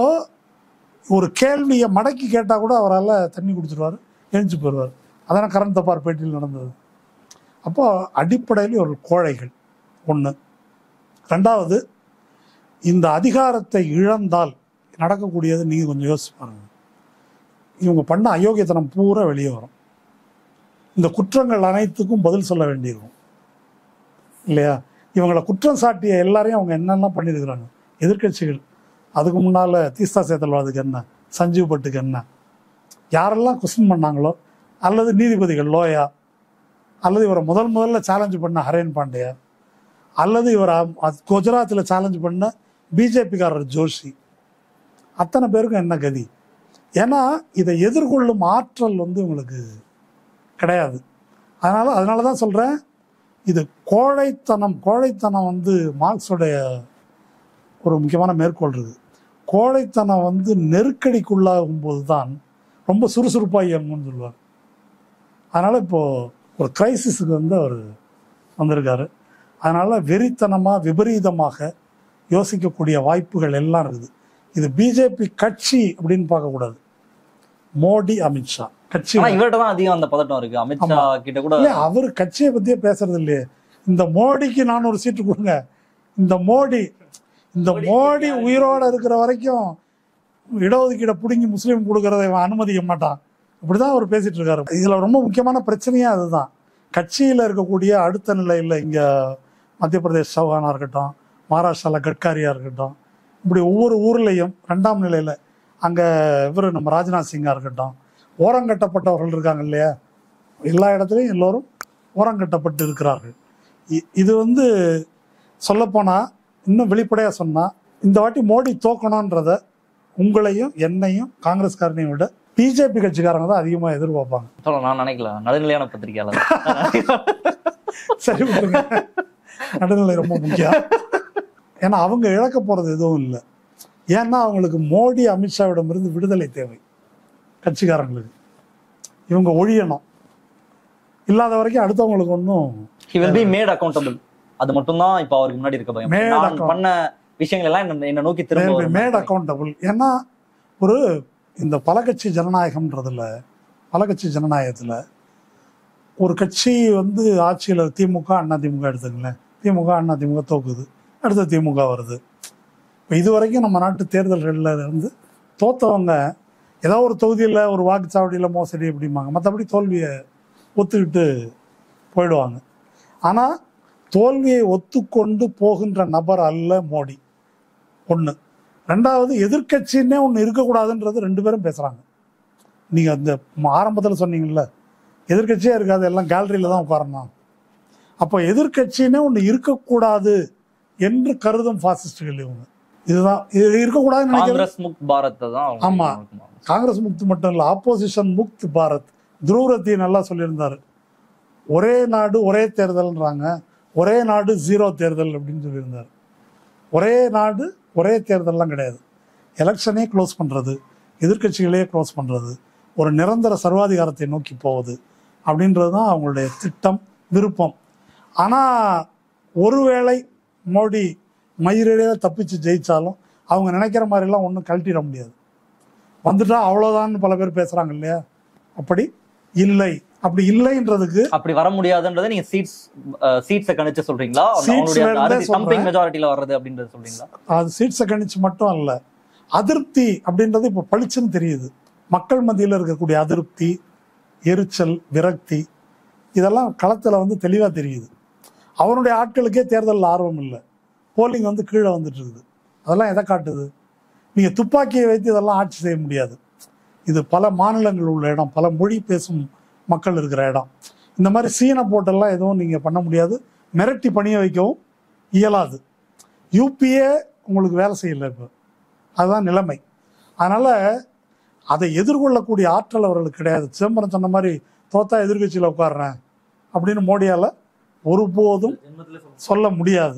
ஒரு கேள்வியை மடக்கி கேட்டால் கூட அவரால் தண்ணி குடிச்சிருவாரு எழுந்து போயிடுவார் அதான கரண் தப்பார் பேட்டியில் நடந்தது அப்போ அடிப்படையில் ஒரு கோழைகள் ஒன்று ரெண்டாவது இந்த அதிகாரத்தை இழந்தால் நடக்கக்கூடியது நீங்கள் கொஞ்சம் யோசிச்சு பாருங்க இவங்க பண்ண அயோக்கியத்தனம் பூரா வெளியே வரும் இந்த குற்றங்கள் அனைத்துக்கும் பதில் சொல்ல வேண்டியிருக்கும் இல்லையா இவங்களை குற்றம் சாட்டிய எல்லாரையும் அவங்க என்னெல்லாம் பண்ணியிருக்கிறாங்க எதிர்க்கட்சிகள் அதுக்கு முன்னால் தீஸ்தா சேத்தல்வாதுக்கு என்ன சஞ்சீவ் பட்டுக்கு என்ன யாரெல்லாம் கொஸ்டின் பண்ணாங்களோ அல்லது நீதிபதிகள் லோயா அல்லது இவரை முதல் முதல்ல சேலஞ்சு பண்ண ஹரேன் பாண்டியா அல்லது இவரை குஜராத்தில் சேலஞ்ச் பண்ண பிஜேபிக்காரர் ஜோஷி அத்தனை பேருக்கும் என்ன கதி ஏன்னா இதை எதிர்கொள்ளும் ஆற்றல் வந்து இவங்களுக்கு கிடையாது அதனால அதனால தான் சொல்கிறேன் இது கோழைத்தனம் கோழைத்தனம் வந்து மார்க்ஸோடைய ஒரு முக்கியமான மேற்கோள் இருக்குது கோழைத்தனம் வந்து நெருக்கடிக்குள்ளாகும் போது தான் ரொம்ப சுறுசுறுப்பாக இயங்கும்னு சொல்லுவார் அதனால் இப்போது ஒரு கிரைசிஸுக்கு வந்து அவர் வந்திருக்காரு அதனால் வெறித்தனமாக விபரீதமாக யோசிக்கக்கூடிய வாய்ப்புகள் எல்லாம் இருக்குது இது பிஜேபி கட்சி அப்படின்னு பார்க்கக்கூடாது மோடி அமித்ஷா கட்சி ஆனா இவர்கிட்ட தான் அதிகம் அந்த பதட்டம் இருக்கு அமித்ஷா கிட்ட கூட இல்ல அவர் கட்சியை பத்தியே பேசுறது இல்லையே இந்த மோடிக்கு நான் ஒரு சீட்டு கொடுங்க இந்த மோடி இந்த மோடி உயிரோட இருக்கிற வரைக்கும் இடஒதுக்கீடை பிடுங்கி முஸ்லீம் கொடுக்கறதை இவன் அனுமதிக்க மாட்டான் இப்படிதான் அவர் பேசிட்டு இருக்காரு இதுல ரொம்ப முக்கியமான பிரச்சனையே அதுதான் கட்சியில இருக்கக்கூடிய அடுத்த நிலையில் இங்க மத்திய பிரதேஷ் சௌஹானா இருக்கட்டும் மகாராஷ்டிரால கட்காரியா இருக்கட்டும் இப்படி ஒவ்வொரு ஊர்லயும் ரெண்டாம் நிலையில அங்க இவர் நம்ம ராஜ்நாத் சிங்கா இருக்கட்டும் ஓரங்கட்டப்பட்டவர்கள் இருக்காங்க இல்லையா எல்லா இடத்துலையும் எல்லோரும் ஓரங்கட்டப்பட்டு இருக்கிறார்கள் இ- இது வந்து சொல்லப்போனால் இன்னும் வெளிப்படையாக சொன்னால் இந்த வாட்டி மோடி தோக்கணுன்றத உங்களையும் என்னையும் காங்கிரஸ்காரனையும் விட பிஜேபி கட்சிக்காரங்க தான் அதிகமாக எதிர்பார்ப்பாங்க சொல்ல நான் நினைக்கல நடுநிலையான பத்திரிகையாளர் சரி விட்டுருங்க நடுநிலை ரொம்ப முக்கியம் ஏன்னா அவங்க இழக்க போகிறது எதுவும் இல்லை ஏன்னா அவங்களுக்கு மோடி அமித்ஷாவிடமிருந்து விடுதலை தேவை கட்சிக்காரங்களுக்கு இவங்க ஒழியணும் இல்லாத வரைக்கும் அடுத்தவங்களுக்கு ஒன்றும் he will be made accountable அது மட்டும்தான் இப்ப அவருக்கு முன்னாடி இருக்க பயம் Made நான் account- பண்ண விஷயங்கள் எல்லாம் என்ன என்ன நோக்கி திரும்ப வரும். மேட் அக்கௌண்டபிள் ஏன்னா ஒரு இந்த பல கட்சி ஜனநாயகம்ன்றதுல பல கட்சி ஜனநாயகத்தில் ஒரு கட்சி வந்து ஆட்சியில் திமுக அண்ணா திமுக எடுத்துங்களேன் திமுக அண்ணா திமுக தோக்குது அடுத்து திமுக வருது இப்போ இது வரைக்கும் நம்ம நாட்டு தேர்தல்களில் இருந்து தோத்தவங்க ஏதோ ஒரு தொகுதியில் ஒரு வாக்குச்சாவடியில் மோசடி அப்படிம்பாங்க மற்றபடி தோல்வியை ஒத்துக்கிட்டு போயிடுவாங்க ஆனால் தோல்வியை ஒத்துக்கொண்டு போகின்ற நபர் அல்ல மோடி ஒன்று ரெண்டாவது எதிர்க்கட்சின்னே ஒன்று இருக்கக்கூடாதுன்றது ரெண்டு பேரும் பேசுகிறாங்க நீங்கள் அந்த ஆரம்பத்தில் சொன்னீங்கல்ல எதிர்க்கட்சியே இருக்காது எல்லாம் கேலரியில் தான் உட்காரணும் அப்போ எதிர்க்கட்சின்னே ஒன்று இருக்கக்கூடாது என்று கருதும் பாசிஸ்டுகள் இவங்க இதுதான் இது இருக்கக்கூடாதுன்னு நினைக்கிறது காங்கிரஸ் முக் பாரத்தை தான் அவங்க ஆமா. நோக்கமா. காங்கிரஸ் முக்த் மட்டும் இல்லை ஆப்போசிஷன் முக்த் பாரத் துருவரத்தி நல்லா சொல்லியிருந்தாரு ஒரே நாடு ஒரே தேர்தல்ன்றாங்க ஒரே நாடு ஜீரோ தேர்தல் அப்படின்னு சொல்லியிருந்தார் ஒரே நாடு ஒரே தேர்தல்லாம் கிடையாது எலெக்ஷனே க்ளோஸ் பண்ணுறது எதிர்க்கட்சிகளே க்ளோஸ் பண்ணுறது ஒரு நிரந்தர சர்வாதிகாரத்தை நோக்கி போவது அப்படின்றது தான் அவங்களுடைய திட்டம் விருப்பம் ஆனால் ஒருவேளை மோடி மயிரிழையில தப்பிச்சு ஜெயிச்சாலும் அவங்க நினைக்கிற மாதிரிலாம் ஒன்றும் கழட்டிட முடியாது வந்துட்டா அவ்வளோதான்னு பல பேர் பேசுகிறாங்க இல்லையா அப்படி இல்லை அப்படி இல்லைன்றதுக்கு அப்படி வர முடியாதுன்றதை நீங்க சீட்ஸ் சீட்ஸை கணிச்சு சொல்றீங்களா Seats அவங்களுடைய ல இருந்தே சம்பிங் சொல்றேன். மெஜாரிட்டியில வர்றது அப்படின்றது சொல்றீங்களா அது சீட்ஸை கணிச்சு மட்டும் அல்ல அதிருப்தி அப்படின்றது இப்போ பளிச்சுன்னு தெரியுது மக்கள் மத்தியில் இருக்கக்கூடிய அதிருப்தி எரிச்சல் விரக்தி இதெல்லாம் களத்தில் வந்து தெளிவாக தெரியுது அவருடைய ஆட்களுக்கே தேர்தலில் ஆர்வம் இல்லை போலிங் வந்து கீழே வந்துட்டு இருக்குது அதெல்லாம் எதை காட்டுது நீங்கள் துப்பாக்கியை வைத்து இதெல்லாம் ஆட்சி செய்ய முடியாது இது பல மாநிலங்கள் உள்ள இடம் பல மொழி பேசும் மக்கள் இருக்கிற இடம் இந்த மாதிரி சீனை போட்டெல்லாம் எதுவும் நீங்கள் பண்ண முடியாது மிரட்டி பணிய வைக்கவும் இயலாது யூபிஏ உங்களுக்கு வேலை செய்யல இப்போ அதுதான் நிலைமை அதனால் அதை எதிர்கொள்ளக்கூடிய ஆற்றல் அவர்களுக்கு கிடையாது சிதம்பரம் சொன்ன மாதிரி தோத்தா எதிர்க்கட்சியில் உட்கார்றேன் அப்படின்னு மோடியால் ஒருபோதும் சொல்ல முடியாது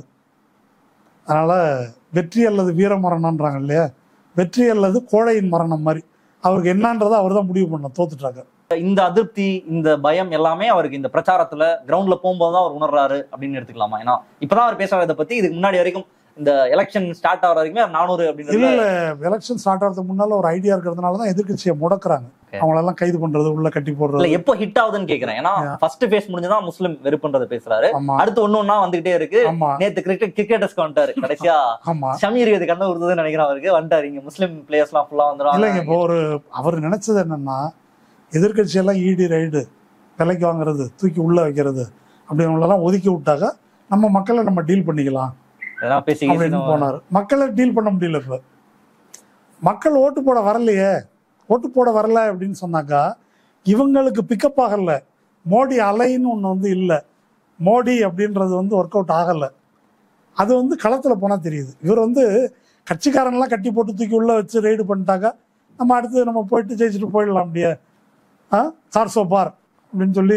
அதனால் வெற்றி அல்லது வீர மரணம்ன்றாங்க இல்லையா வெற்றி அல்லது கோழையின் மரணம் மாதிரி அவருக்கு என்னன்றதை அவர் தான் முடிவு பண்ண தோத்துட்டாங்க இந்த அதிருப்தி இந்த பயம் எல்லாமே அவருக்கு இந்த பிரச்சாரத்துல கிரவுண்ட்ல போகும்போது தான் அவர் உணர்றாரு அப்படின்னு எடுத்துக்கலாமா ஏன்னா இப்பதான் அவர் பேசுறத இதை பத்தி இதுக்கு முன்னாடி வரைக்கும் இந்த எலெக்ஷன் ஸ்டார்ட் ஆகிற வரைக்குமே நானூறு இல்ல அப்படின்றது இல்ல எலெக்ஷன் ஸ்டார்ட் ஆகிறதுக்கு முன்னால ஒரு ஐடியா இருக்கிறதுனால தான் எதிர்க்கட்சியை முடக்குறாங்க Okay. அவங்களெல்லாம் கைது பண்றது உள்ள கட்டி இல்ல போடுறது எப்போ ஹிட் ஆகுதுன்னு கேக்குறேன் ஏன்னா Yeah. ஃபர்ஸ்ட் ஃபேஸ் முடிஞ்சுதான் முஸ்லிம் வெறுப்புன்றதை பேசுறாரு ஆமா அடுத்து ஒண்ணு ஒண்ணா வந்துகிட்டே இருக்கு ஆமா நேத்து கிரிக்கெட் கிரிக்கெட்டர்ஸ்க்கு வந்துட்டாரு கடைசியா ஆமா ஷமீர் இது கண்ணு உறுதுன்னு நினைக்கிறேன் அவருக்கு வந்துட்டாரு இங்க முஸ்லிம் பிளேயர்ஸ் எல்லாம் ஃபுல்லா இல்லைங்க இப்போ வந்துடும் ஒரு அவர் நினைச்சது என்னன்னா எதிர்க்கட்சியெல்லாம் ஈடி ரைடு விலைக்கு வாங்குறது தூக்கி உள்ள வைக்கிறது அப்படின்றதெல்லாம் ஒதுக்கி விட்டாக்க நம்ம மக்களை நம்ம டீல் பண்ணிக்கலாம் எதனா பேசி அப்படின்னு போனார் மக்களை டீல் பண்ண முடியல இப்போ மக்கள் ஓட்டு போட வரலையே ஓட்டு போட வரல அப்படின்னு சொன்னாக்கா இவங்களுக்கு பிக்கப் ஆகல மோடி அலைன்னு ஒன்று வந்து இல்லை மோடி அப்படின்றது வந்து ஒர்க் அவுட் ஆகலை அது வந்து களத்தில் போனால் தெரியுது இவர் வந்து கட்சிக்காரன்லாம் கட்டி போட்டு தூக்கி உள்ளே வச்சு ரைடு பண்ணிட்டாக்கா நம்ம அடுத்து நம்ம போயிட்டு ஜெயிச்சுட்டு போயிடலாம் அப்படியே ஆ சார் சோ பார் அப்படின்னு சொல்லி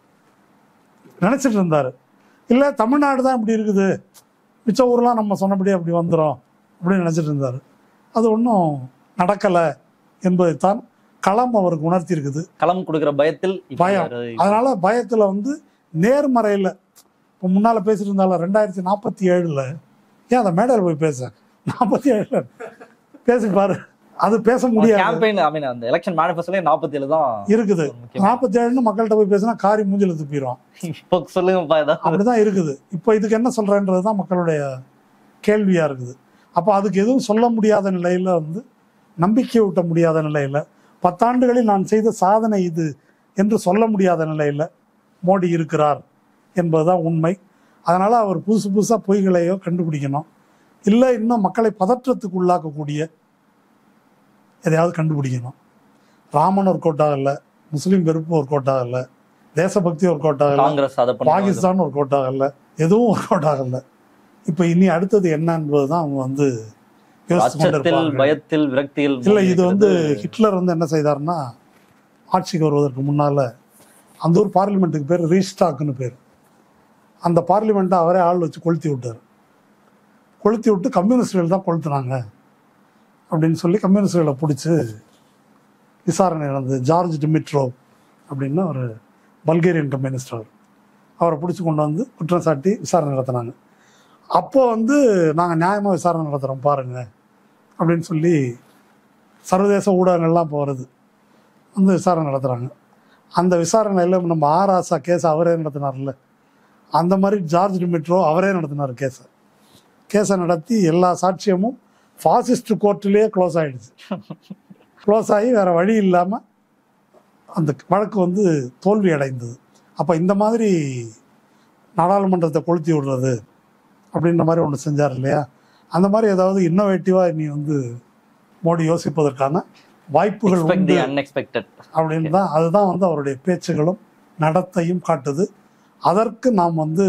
நினச்சிட்டு இருந்தார் இல்லை தமிழ்நாடு தான் இப்படி இருக்குது மிச்ச ஊர்லாம் நம்ம சொன்னபடி அப்படி வந்துடும் அப்படின்னு நினச்சிட்டு இருந்தார் அது ஒன்றும் நடக்கலை என்பதைத்தான் களம் அவருக்கு உணர்த்தி இருக்குது களம் கொடுக்கிற பயத்தில் இப்ப பயம். அவரு- அதனால பயத்தில் வந்து நேர்மறையில் இப்போ முன்னால் பேசிட்டு இருந்தாலும் ரெண்டாயிரத்தி நாற்பத்தி ஏழில் ஏன் அந்த மேடையில் போய் பேச நாற்பத்தி ஏழில் பேசி பாரு அது பேச முடியாது கேம்பெயின் ஐ மீன் அந்த எலெக்ஷன் மேனிஃபெஸ்டோல நாற்பத்தி ஏழு தான் இருக்குது ஒரு முக்கியம். நாற்பத்தி ஏழுன்னு மக்கள்கிட்ட போய் பேசினா காரி மூஞ்சில துப்பிடுவான் இப்போ சொல்லுங்கப்பா ஏதாவது அப்படிதான் இருக்குது இப்போ இதுக்கு என்ன சொல்றேன்றது தான் மக்களுடைய கேள்வியா இருக்குது அப்போ அதுக்கு எதுவும் சொல்ல முடியாத நிலையில வந்து நம்பிக்கை ஊட்ட முடியாத நிலையில பத்தாண்டுகளில் நான் செய்த சாதனை இது என்று சொல்ல முடியாத நிலையில மோடி இருக்கிறார் என்பதுதான் உண்மை அதனால அவர் புதுசு புதுசாக பொய்களையோ கண்டுபிடிக்கணும் இல்லை இன்னும் மக்களை பதற்றத்துக்கு உள்ளாக்கக்கூடிய எதையாவது கண்டுபிடிக்கணும் ராமன் ஒரு கோட்டாகல முஸ்லீம் வெறுப்பு ஒரு கோட்டாகல தேசபக்தி ஒரு கோட்டாகல காங்கிரஸ் அதை பண்ணி பாகிஸ்தான் ஒரு கோட் ஆகல எதுவும் ஒரு கோட் ஆகல இப்போ இனி அடுத்தது என்ன என்பதுதான் அவங்க வந்து யோசிச்சு அச்சத்தில் கொண்டிருப்பார்கள். பயத்தில் விரக்தியில் இல்ல இது வந்து இருக்கிறது. ஹிட்லர் வந்து என்ன செய்தார்னா ஆட்சிக்கு வருவதற்கு முன்னால அந்த ஊர் பார்லிமெண்ட்டுக்கு பேர் ரீஸ்டாக்னு பேர் அந்த பார்லிமெண்ட்டை அவரே ஆள் வச்சு கொளுத்தி விட்டார் கொளுத்தி விட்டு கம்யூனிஸ்டுகள் தான் கொளுத்துனாங்க அப்படின்னு சொல்லி கம்யூனிஸ்டுகளை பிடிச்சி விசாரணை நடந்தது ஜார்ஜ் டிமிட்ரோ அப்படின்னு ஒரு பல்கேரியன் கம்யூனிஸ்ட் அவர் அவரை பிடிச்சி கொண்டு வந்து குற்றம் சாட்டி விசாரணை நடத்தினாங்க அப்போ வந்து நாங்கள் நியாயமாக விசாரணை நடத்துகிறோம் பாருங்க அப்படின்னு சொல்லி சர்வதேச ஊடகங்கள்லாம் இப்போ வருது வந்து விசாரணை நடத்துகிறாங்க அந்த விசாரணையில் நம்ம ஆர் ஆசா கேஸ் அவரே நடத்தினார்ல அந்த மாதிரி ஜார்ஜ் டிமிட்ரோ அவரே நடத்தினார் கேஸை கேஸை நடத்தி எல்லா சாட்சியமும் ஃபாசிஸ்ட் கோர்ட்டிலேயே க்ளோஸ் ஆயிடுச்சு க்ளோஸ் ஆகி வேற வழி இல்லாமல் அந்த வழக்கு வந்து தோல்வி அடைந்தது அப்போ இந்த மாதிரி நாடாளுமன்றத்தை கொளுத்தி விடுறது அப்படின்ற மாதிரி ஒன்று செஞ்சார் இல்லையா அந்த மாதிரி ஏதாவது இன்னோவேட்டிவாக நீ வந்து மோடி யோசிப்பதற்கான வாய்ப்புகள் எக்ஸ்பெக்ட் உண்டு தி அன்எக்ஸ்பெக்டட் அப்படின்னு தான் அதுதான் வந்து அவருடைய பேச்சுகளும் நடத்தையும் காட்டுது அதற்கு நாம் வந்து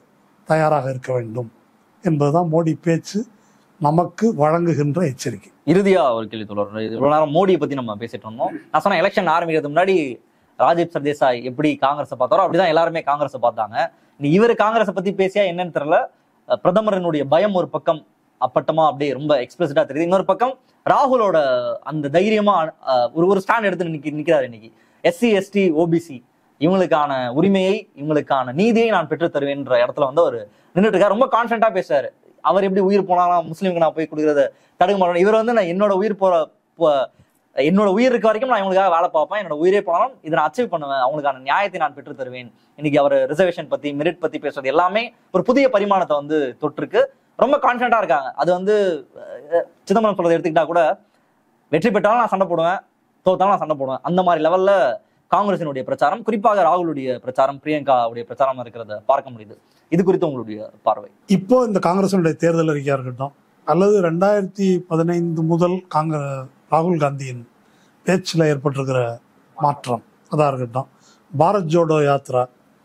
தயாராக இருக்க வேண்டும் என்பதுதான் மோடி பேச்சு நமக்கு வழங்குகின்ற எச்சரிக்கை இறுதியா ஒரு கேள்வி தொடர் இவ்வளவு நேரம் மோடியை பத்தி நம்ம பேசிட்டு இருந்தோம் நான் சொன்ன எலெக்ஷன் ஆரம்பிக்கிறதுக்கு முன்னாடி ராஜீவ் சர்தேசாய் எப்படி காங்கிரஸை பார்த்தாரோ அப்படிதான் எல்லாருமே காங்கிரஸை பார்த்தாங்க நீ இவர் காங்கிரஸை பத்தி பேசியா என்னன்னு தெரியல அஹ் பிரதமரனுடைய பயம் ஒரு பக்கம் அப்பட்டமா அப்படியே ரொம்ப எக்ஸ்பிரசிட்டா தெரியுது இன்னொரு பக்கம் ராகுலோட அந்த தைரியமா அஹ், ஒரு ஒரு ஸ்டாண்ட் எடுத்து நிக்கி நிக்கிறாரு இன்னைக்கு எஸ்சி எஸ்டி ஓபிசி இவங்களுக்கான உரிமையை இவங்களுக்கான நீதியை நான் பெற்று தருவேன்ற இடத்துல வந்து அவர் நின்றுட்டு இருக்காரு ரொம்ப கான்பிடண்டா பேசுறாரு அவர் எப்படி உயிர் போனாலும் முஸ்லீமுக்கு நான் போய் கொடுக்குறத தடுக்க மாட்டேன் இவர் வந்து நான் என்னோட உயிர் போற போ- என்னோட உயிர் இருக்க வரைக்கும் நான் இவங்களுக்காக வேலை பார்ப்பேன் என்னோட உயிரே போனாலும் இதை நான் அச்சீவ் பண்ணுவேன் அவங்களுக்கான நியாயத்தை நான் பெற்று தருவேன் இன்னைக்கு அவர் ரிசர்வேஷன் பத்தி மெரிட் பத்தி பேசுறது எல்லாமே ஒரு புதிய பரிமாணத்தை வந்து தொட்டிருக்கு ரொம்ப கான்பிடண்டா இருக்காங்க அது வந்து அஹ், சிதம்பரம் சொல்றதை எடுத்துக்கிட்டா கூட வெற்றி பெற்றாலும் நான் சண்டை போடுவேன் தோத்தாலும் நான் சண்டை போடுவேன் அந்த மாதிரி லெவல்ல காங்கிரசினுடைய பிரச்சாரம் குறிப்பாக ராகுலுடைய பிரச்சாரம் பிரியங்காவுடைய பிரச்சாரம் இருக்கிறத பார்க்க முடியுது இது குறித்து உங்களுடைய பார்வை இப்போ இந்த காங்கிரசினுடைய தேர்தல் அறிக்கையாக இருக்கட்டும் அல்லது ரெண்டாயிரத்தி பதினைந்து முதல் காங்கிரஸ் ராகுல் காந்தியின் பேச்சில் ஏற்பட்டிருக்கிற மாற்றம் அதாக இருக்கட்டும் பாரத் ஜோடோ யாத்ரா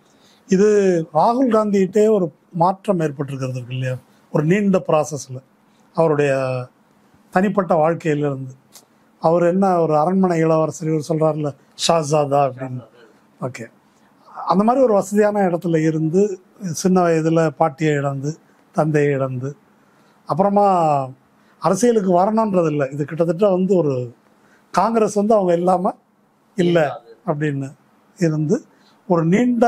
இது ராகுல் காந்திகிட்டே ஒரு மாற்றம் ஏற்பட்டிருக்கிறது இருக்கு இல்லையா ஒரு நீண்ட ப்ராசஸில் அவருடைய தனிப்பட்ட வாழ்க்கையிலிருந்து அவர் என்ன ஒரு அரண்மனை இளவரசர் இவர் சொல்கிறார்ல ஷாஜாதா அப்படின்னு ஓகே அந்த மாதிரி ஒரு வசதியான இடத்துல இருந்து சின்ன வயதில் பாட்டியை இழந்து தந்தையை இழந்து அப்புறமா அரசியலுக்கு வரணுன்றது இல்லை இது கிட்டத்தட்ட வந்து ஒரு காங்கிரஸ் வந்து அவங்க இல்லாமல் இல்லை அப்படின்னு இருந்து ஒரு நீண்ட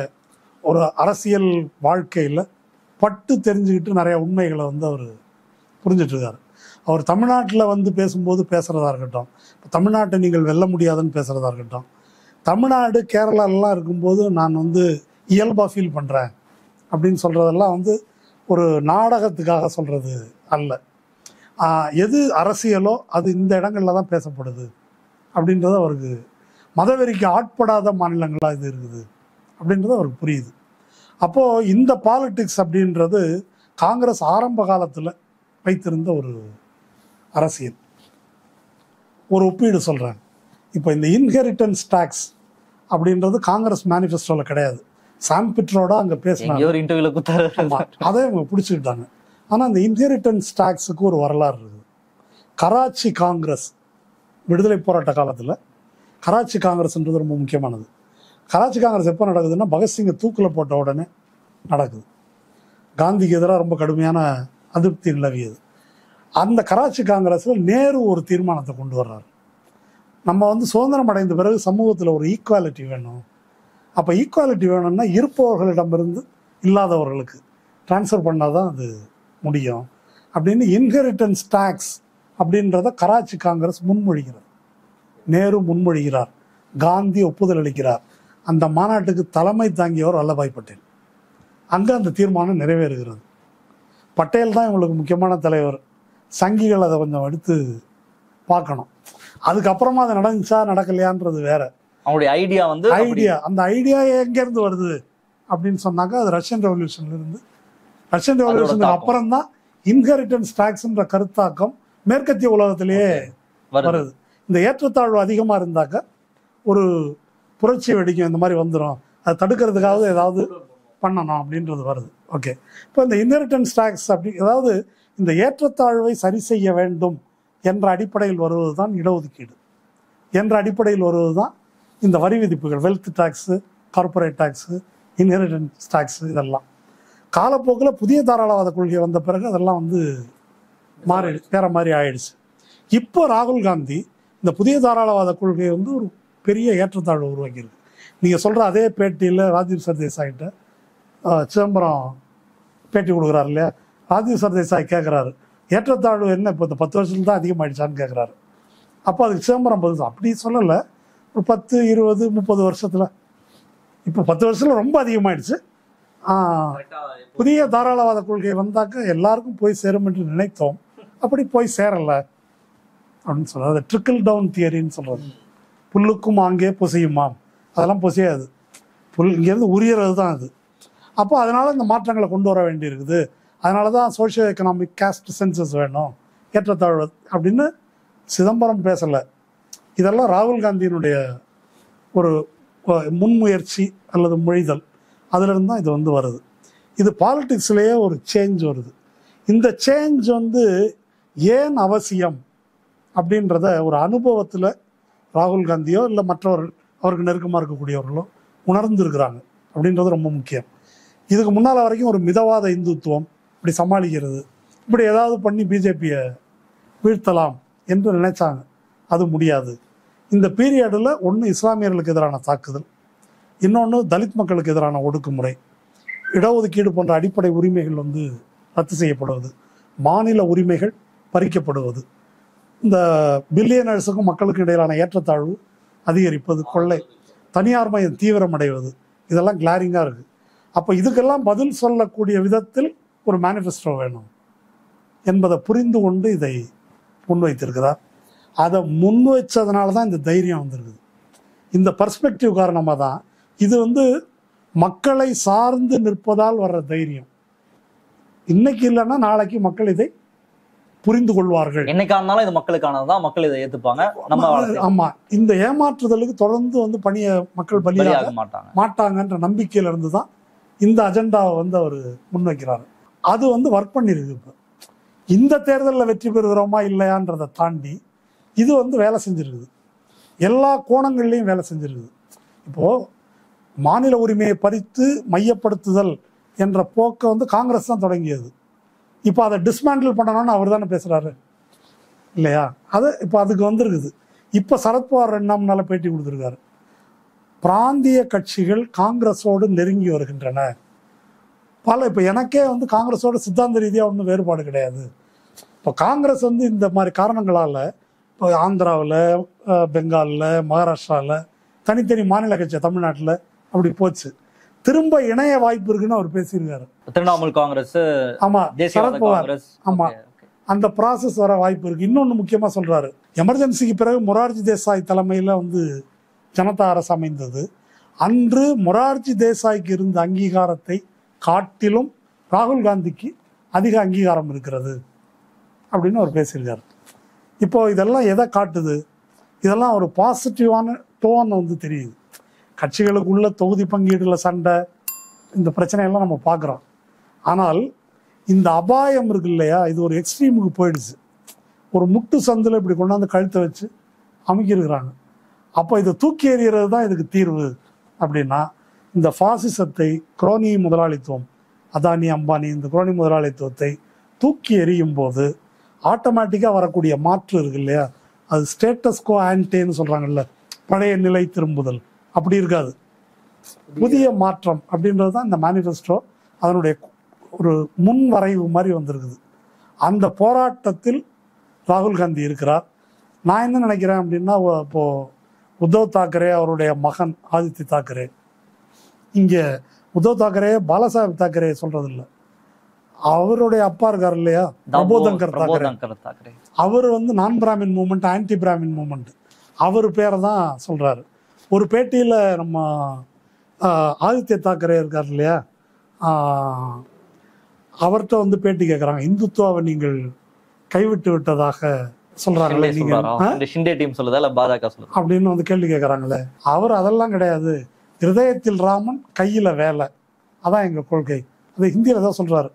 ஒரு அரசியல் வாழ்க்கையில் பட்டு தெரிஞ்சுக்கிட்டு நிறைய உண்மைகளை வந்து அவர் புரிஞ்சிட்டு இருக்காரு அவர் தமிழ்நாட்டில் வந்து பேசும்போது பேசுகிறதா இருக்கட்டும் இப்போ தமிழ்நாட்டை நீங்கள் வெல்ல முடியாதுன்னு பேசுகிறதா இருக்கட்டும் தமிழ்நாடு கேரளாலலாம் இருக்கும்போது நான் வந்து இயல்பாக ஃபீல் பண்ணுறேன் அப்படின்னு சொல்கிறதெல்லாம் வந்து ஒரு நாடகத்துக்காக சொல்கிறது அல்ல ஆஹ் எது அரசியலோ அது இந்த இடங்கள்ல தான் பேசப்படுது அப்படின்றது அவருக்கு மதவெறிக்கு ஆட்படாத மாநிலங்களாக இது இருக்குது அப்படின்றது அவருக்கு புரியுது அப்போது இந்த பாலிடிக்ஸ் அப்படின்றது காங்கிரஸ் ஆரம்ப காலத்தில் வைத்திருந்த ஒரு அரசியல் ஒரு ஒப்பீடு சொல்கிறேன் இப்போ இந்த இன்ஹெரிட்டன்ஸ் டேக்ஸ் அப்படின்றது காங்கிரஸ் மேனிஃபெஸ்டோவில் கிடையாது சாம் பிட்ரோட அங்கே பேசினாங்க எங்கேயோ ஒரு இன்டர்வியூல குத்தாரு ஆமா, அதை அவங்க பிடிச்சிக்கிட்டாங்க ஆனால் அந்த இன்ஹெரிட்டன்ஸ் டேக்ஸுக்கு ஒரு வரலாறு இருக்குது கராச்சி காங்கிரஸ் விடுதலை போராட்ட காலத்தில் கராச்சி காங்கிரஸ்ன்றது ரொம்ப முக்கியமானது கராச்சி காங்கிரஸ் எப்போ நடக்குதுன்னா பகத்சிங்கை தூக்கில் போட்ட உடனே நடக்குது காந்திக்கு எதிராக ரொம்ப கடுமையான அதிருப்தி நிலவியது அந்த கராச்சி காங்கிரஸில் நேரு ஒரு தீர்மானத்தை கொண்டு வர்றாரு நம்ம வந்து சுதந்திரம் அடைந்த பிறகு சமூகத்தில் ஒரு ஈக்குவாலிட்டி வேணும் அப்போ ஈக்குவாலிட்டி வேணும்னா இருப்பவர்களிடமிருந்து இல்லாதவர்களுக்கு ட்ரான்ஸ்ஃபர் பண்ணால் தான் அது முடியும் அப்படின்னு இன்ஹெரிட்டன்ஸ் டேக்ஸ் அப்படின்றத கராச்சி காங்கிரஸ் முன்மொழிகிறது நேரு முன்மொழிகிறார் காந்தி ஒப்புதல் அளிக்கிறார் அந்த மாநாட்டுக்கு தலைமை தாங்கியவர் வல்லபாய் பட்டேல் அங்கே அந்த தீர்மானம் நிறைவேறுகிறது பட்டேல் தான் இவங்களுக்கு முக்கியமான தலைவர் சங்கிகள் அதை கொஞ்சம் எடுத்து பார்க்கணும் அதுக்கப்புறமா அது நடந்துச்சா நடக்கலையான்றது வேற அவங்களுடைய ஐடியா வந்து அப்படி- ஐடியா அந்த ஐடியா எங்கேருந்து வருது அப்படின்னு சொன்னாக்க அது ரஷ்யன் ரெவல்யூஷன்ல இருந்து ரஷ்யன் ரெவல்யூஷனுக்கு தாக்கம். அப்புறம் தான் இன்ஹெரிட்டன்ஸ் டாக்ஸ்ன்ற கருத்தாக்கம் மேற்கத்திய உலகத்திலேயே வருது வருது இந்த ஏற்றத்தாழ்வு அதிகமா இருந்தாக்க ஒரு புரட்சி வெடிக்கும் இந்த மாதிரி வந்துடும் அதை தடுக்கிறதுக்காக ஏதாவது பண்ணணும் அப்படின்றது வருது ஓகே இப்போ இந்த இன்ஹெரிட்டன்ஸ் டாக்ஸ் அப்படி அதாவது இந்த ஏற்றத்தாழ்வை சரி செய்ய வேண்டும் என்ற அடிப்படையில் வருவது தான் இடஒதுக்கீடு என்ற அடிப்படையில் வருவது தான் இந்த வரி விதிப்புகள் wealth tax corporate tax inheritance tax இதெல்லாம் காலப்போக்கில் புதிய தாராளவாத கொள்கை வந்த பிறகு அதெல்லாம் வந்து மாறி வேற மாதிரி ஆயிடுச்சு இப்போ ராகுல் காந்தி இந்த புதிய தாராளவாத கொள்கையை வந்து ஒரு பெரிய ஏற்றத்தாழ்வு உருவாக்கியிருக்கு நீங்கள் சொல்கிற அதே பேட்டியில் ராஜீவ் சர்தேசாய்கிட்ட ஆஹ், சிதம்பரம் பேட்டி கொடுக்குறாரு இல்லையா ராஜீவ் சர்தேசாய் கேட்குறாரு ஏற்றத்தாழ்வு என்ன இப்போ இந்த பத்து வருஷத்துல தான் அதிகமாயிடுச்சான்னு கேட்குறாரு அப்போ அதுக்கு சிதம்பரம் பதில் சொல்~ அப்படி சொல்லலை ஒரு பத்து இருபது முப்பது வருஷத்தில் இப்போ பத்து வருஷத்தில் ரொம்ப அதிகமாயிடுச்சு ஆஹ், புதிய தாராளவாத கொள்கை வந்தாக்க எல்லாருக்கும் போய் சேரும் என்று நினைத்தோம் அப்படி போய் சேரல அப்படின்னு சொல்றது அது ட்ரிக்கிள் டவுன் தியரின்னு சொல்றது புல்லுக்கும் அங்கே பொசியுமாம் அதெல்லாம் பொசியாது புல் இங்கேருந்து உரியறது தான் அது அப்போ அதனால இந்த மாற்றங்களை கொண்டு வர வேண்டியிருக்குது அதனால தான் சோஷியோ எக்கனாமிக் கேஸ்ட் சென்சஸ் வேணும் ஏற்றத்தாழ்வு அப்படின்னு சிதம்பரம் பேசலை இதெல்லாம் ராகுல் காந்தியினுடைய ஒரு அஹ், முன்முயற்சி அல்லது மொழிதல் அதிலிருந்து தான் இது வந்து வருது இது பாலிடிக்ஸ்லேயே ஒரு சேஞ்ச் வருது இந்த சேஞ்ச் வந்து ஏன் அவசியம் அப்படின்றத ஒரு அனுபவத்தில் ராகுல் காந்தியோ இல்லை மற்றவர்கள் அவருக்கு நெருக்கமாக இருக்கக்கூடியவர்களோ உணர்ந்திருக்கிறாங்க அப்படின்றது ரொம்ப முக்கியம் இதுக்கு முன்னால் வரைக்கும் ஒரு மிதவாத இந்துத்துவம் இப்படி சமாளிக்கிறது இப்படி ஏதாவது பண்ணி பிஜேபியை வீழ்த்தலாம் என்று நினைச்சாங்க அது முடியாது இந்த பீரியடில் ஒன்று இஸ்லாமியர்களுக்கு எதிரான தாக்குதல் இன்னொன்று தலித் மக்களுக்கு எதிரான ஒடுக்குமுறை இடஒதுக்கீடு போன்ற அடிப்படை உரிமைகள் வந்து ரத்து செய்யப்படுவது மாநில உரிமைகள் பறிக்கப்படுவது இந்த பில்லியனர்ஸுக்கும் மக்களுக்கும் இடையிலான ஏற்றத்தாழ்வு அதிகரிப்பது கொள்ளை தனியார் மயம் தீவிரமடைவது இதெல்லாம் கிளாரிங்காக இருக்குது அப்போ இதுக்கெல்லாம் பதில் சொல்லக்கூடிய விதத்தில் ஒரு மேனிஃபெஸ்டோ வேணும் என்பதை புரிந்து கொண்டு இதை முன்வைத்திருக்கிறார் அதை முன்வைச்சதுனால தான் இந்த தைரியம் வந்திருக்குது இந்த பர்ஸ்பெக்டிவ் காரணமாக தான் இது வந்து மக்களை சார்ந்து நிற்பதால் வர்ற தைரியம் இன்னைக்கு இல்லைன்னா நாளைக்கு மக்கள் இதை புரிந்து கொள்வார்கள் என்னைக்கா இருந்தாலும் இது மக்களுக்கானதுதான் மக்கள் இதை ஏத்துப்பாங்க நம்ம வளர்த்து ஆமா இந்த ஏமாற்றுதலுக்கு தொடர்ந்து வந்து பணிய மக்கள் பலியாக பலியாக மாட்டாங்க மாட்டாங்கன்ற நம்பிக்கையில இருந்து தான் இந்த அஜெண்டாவை வந்து அவர் முன்வைக்கிறாரு அது வந்து ஒர்க் பண்ணியிருக்கு இப்போ இந்த தேர்தலில் வெற்றி பெறுகிறோமா இல்லையான்றதை தாண்டி இது வந்து வேலை செஞ்சிருக்குது எல்லா கோணங்கள்லையும் வேலை செஞ்சிருக்குது இப்போ மாநில உரிமையை பறித்து மையப்படுத்துதல் என்ற போக்கை வந்து காங்கிரஸ் தான் தொடங்கியது இப்போ அதை டிஸ்மேண்டில் பண்ணணும்னு அவர் தானே பேசுகிறாரு இல்லையா அது இப்போ அதுக்கு வந்திருக்குது இப்போ சரத்பவார் ரெண்டு நாள் முன்னால பேட்டி கொடுத்துருக்காரு பிராந்திய கட்சிகள் காங்கிரஸோடு நெருங்கி வருகின்றன பல இப்போ எனக்கே வந்து காங்கிரஸோட சித்தாந்த ரீதியாக ஒன்றும் வேறுபாடு கிடையாது இப்போ காங்கிரஸ் வந்து இந்த மாதிரி காரணங்களால் இப்போ ஆந்திராவில் பெங்காலில் மகாராஷ்டிராவில் தனித்தனி மாநில கட்சி தமிழ்நாட்டில் அப்படி போச்சு திரும்ப இணைய வாய்ப்பு இருக்குன்னு அவர் பேசியிருக்காரு திரிணாமுல் காங்கிரஸ் ஆமாம் தேசியவாத சரத்பவார் காங்கிரஸ் ஆமா. Okay, okay. அந்த ப்ராசஸ் வர வாய்ப்பு இருக்கு இன்னொன்று முக்கியமாக சொல்றாரு எமர்ஜென்சிக்கு பிறகு மொரார்ஜி தேசாய் தலைமையில் வந்து ஜனதா அரசு அமைந்தது அன்று மொரார்ஜி தேசாய்க்கு இருந்த அங்கீகாரத்தை காட்டிலும் ராகுல் காந்திக்கு அதிக அங்கீகாரம் இருக்கிறது அப்படின்னு அவர் பேசியிருக்காரு இப்போ இதெல்லாம் எதை காட்டுது இதெல்லாம் ஒரு பாசிட்டிவான டோன் வந்து தெரியுது கட்சிகளுக்குள்ள தொகுதி பங்கீடுல சண்டை இந்த பிரச்சனையெல்லாம் நம்ம பார்க்குறோம் ஆனால் இந்த அபாயம் இருக்கு இல்லையா இது ஒரு எக்ஸ்ட்ரீமுக்கு போயிடுச்சு ஒரு முட்டு சந்தில் இப்படி கொண்டாந்து கழுத்தை வச்சு அமுக்கியிருக்கிறாங்க அப்போ இதை தூக்கி எறிகிறது தான் இதுக்கு தீர்வு அப்படின்னா இந்த பாசிசத்தை குரோனி முதலாளித்துவம் அதானி அம்பானி இந்த குரோனி முதலாளித்துவத்தை தூக்கி எறியும் போது ஆட்டோமேட்டிக்காக வரக்கூடிய மாற்று இருக்கு இல்லையா அது ஸ்டேட்டஸ்கோ ஆன்டேன்னு சொல்கிறாங்கல்ல பழைய நிலை திரும்புதல் அப்படி இருக்காது புதிய மாற்றம் அப்படின்றது தான் இந்த மேனிஃபெஸ்டோ அதனுடைய ஒரு முன் வரைவு மாதிரி வந்திருக்குது அந்த போராட்டத்தில் ராகுல் காந்தி இருக்கிறார் நான் என்ன நினைக்கிறேன் அப்படின்னா ஒ- இப்போ உத்தவ் தாக்கரே அவருடைய மகன் ஆதித்ய தாக்கரே இங்கே உத்தவ் தாக்கரே பாலாசாஹிப் தாக்கரே சொல்றது இல்ல அவருடைய அப்பா இருக்கார் இல்லையா பிரபோதங்கர் தாக்கரே பிரபோதங்கர் தாக்கரே அவர் வந்து நான் Brahmin movement anti Brahmin movement அவர் பேரை தான் சொல்றாரு ஒரு பேட்டியில் நம்ம ஆஹ், ஆதித்ய தாக்கரே இருக்கார் இல்லையா ஆஹ், அவர்கிட்ட வந்து பேட்டி கேட்குறாங்க இந்துத்துவாவை நீங்கள் கைவிட்டு விட்டதாக சொல்றாங்களே ஷிண்டே நீங்க சொல்றாரா ஆ? இந்த ஷிண்டே டீம் சொல்லுதா இல்ல பாஜக சொல்லுதா அப்படின்னு வந்து கேள்வி கேட்குறாங்களே அவர் அதெல்லாம் கிடையாது ஹிருதயத்தில் ராமன் கையில் வேலை அதான் எங்கள் கொள்கை அது ஹிந்தியில் தான் சொல்கிறாரு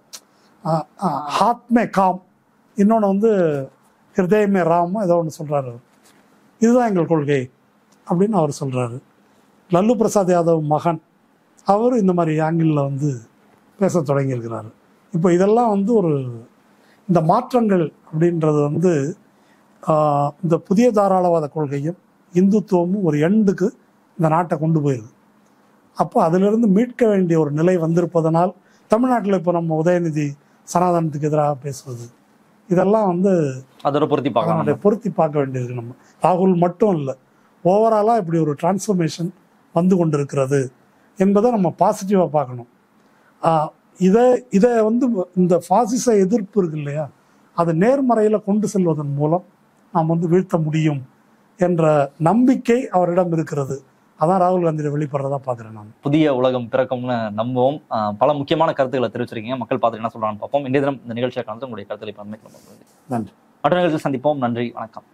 ஹாத்மே காம் இன்னொன்று வந்து ஹிருதயமே ராம் ஏதோ ஒன்று சொல்கிறாரு இதுதான் எங்கள் கொள்கை அப்படின்னு அவர் சொல்கிறாரு லல்லு பிரசாத் யாதவ் மகன் அவர் இந்த மாதிரி ஆங்கிளில் வந்து பேச தொடங்கியிருக்கிறாரு இப்போ இதெல்லாம் வந்து ஒரு இந்த மாற்றங்கள் அப்படின்றது வந்து ஆஹ், இந்த புதிய தாராளவாத கொள்கையும் இந்துத்துவமும் ஒரு எண்டுக்கு இந்த நாட்டை கொண்டு போயிருக்கு அப்போ அதிலிருந்து மீட்க வேண்டிய ஒரு நிலை வந்திருப்பதனால் தமிழ்நாட்டில் இப்போ நம்ம உதயநிதி சனாதனத்துக்கு எதிராக பேசுவது இதெல்லாம் வந்து அதோட பொருத்தி பார்க்கலாம் அதனுடைய பொருத்தி பார்க்க வேண்டியது நம்ம ராகுல் மட்டும் இல்லை ஓவராலாக இப்படி ஒரு டிரான்ஸ்ஃபர்மேஷன் வந்து கொண்டிருக்கிறது என்பதை நம்ம பாசிட்டிவாக பார்க்கணும் ஆஹ் இதை இதை வந்து இந்த பாசிச எதிர்ப்பு இருக்கு இல்லையா அது நேர்மறையில் கொண்டு செல்வதன் மூலம் நாம் வந்து வீழ்த்த முடியும் என்ற நம்பிக்கை அவரிடம் இருக்கிறது அதான் ராகுல் காந்தியில வெளிப்படுறதா பார்க்குறேன் நான் புதிய உலகம் பிறக்கும்னு நம்புவோம் ஆஹ் பல முக்கியமான கருத்துக்களை தெரிவிச்சிருக்கீங்க மக்கள் பார்த்துட்டு என்ன சொல்றாங்கன்னு பார்ப்போம் இன்றைய தினம் இந்த நிகழ்ச்சியை கலந்து உங்களுடைய கருத்துக்களை பண்மைக்கு நன்றி. மற்ற நிகழ்ச்சியில் சந்திப்போம் நன்றி வணக்கம்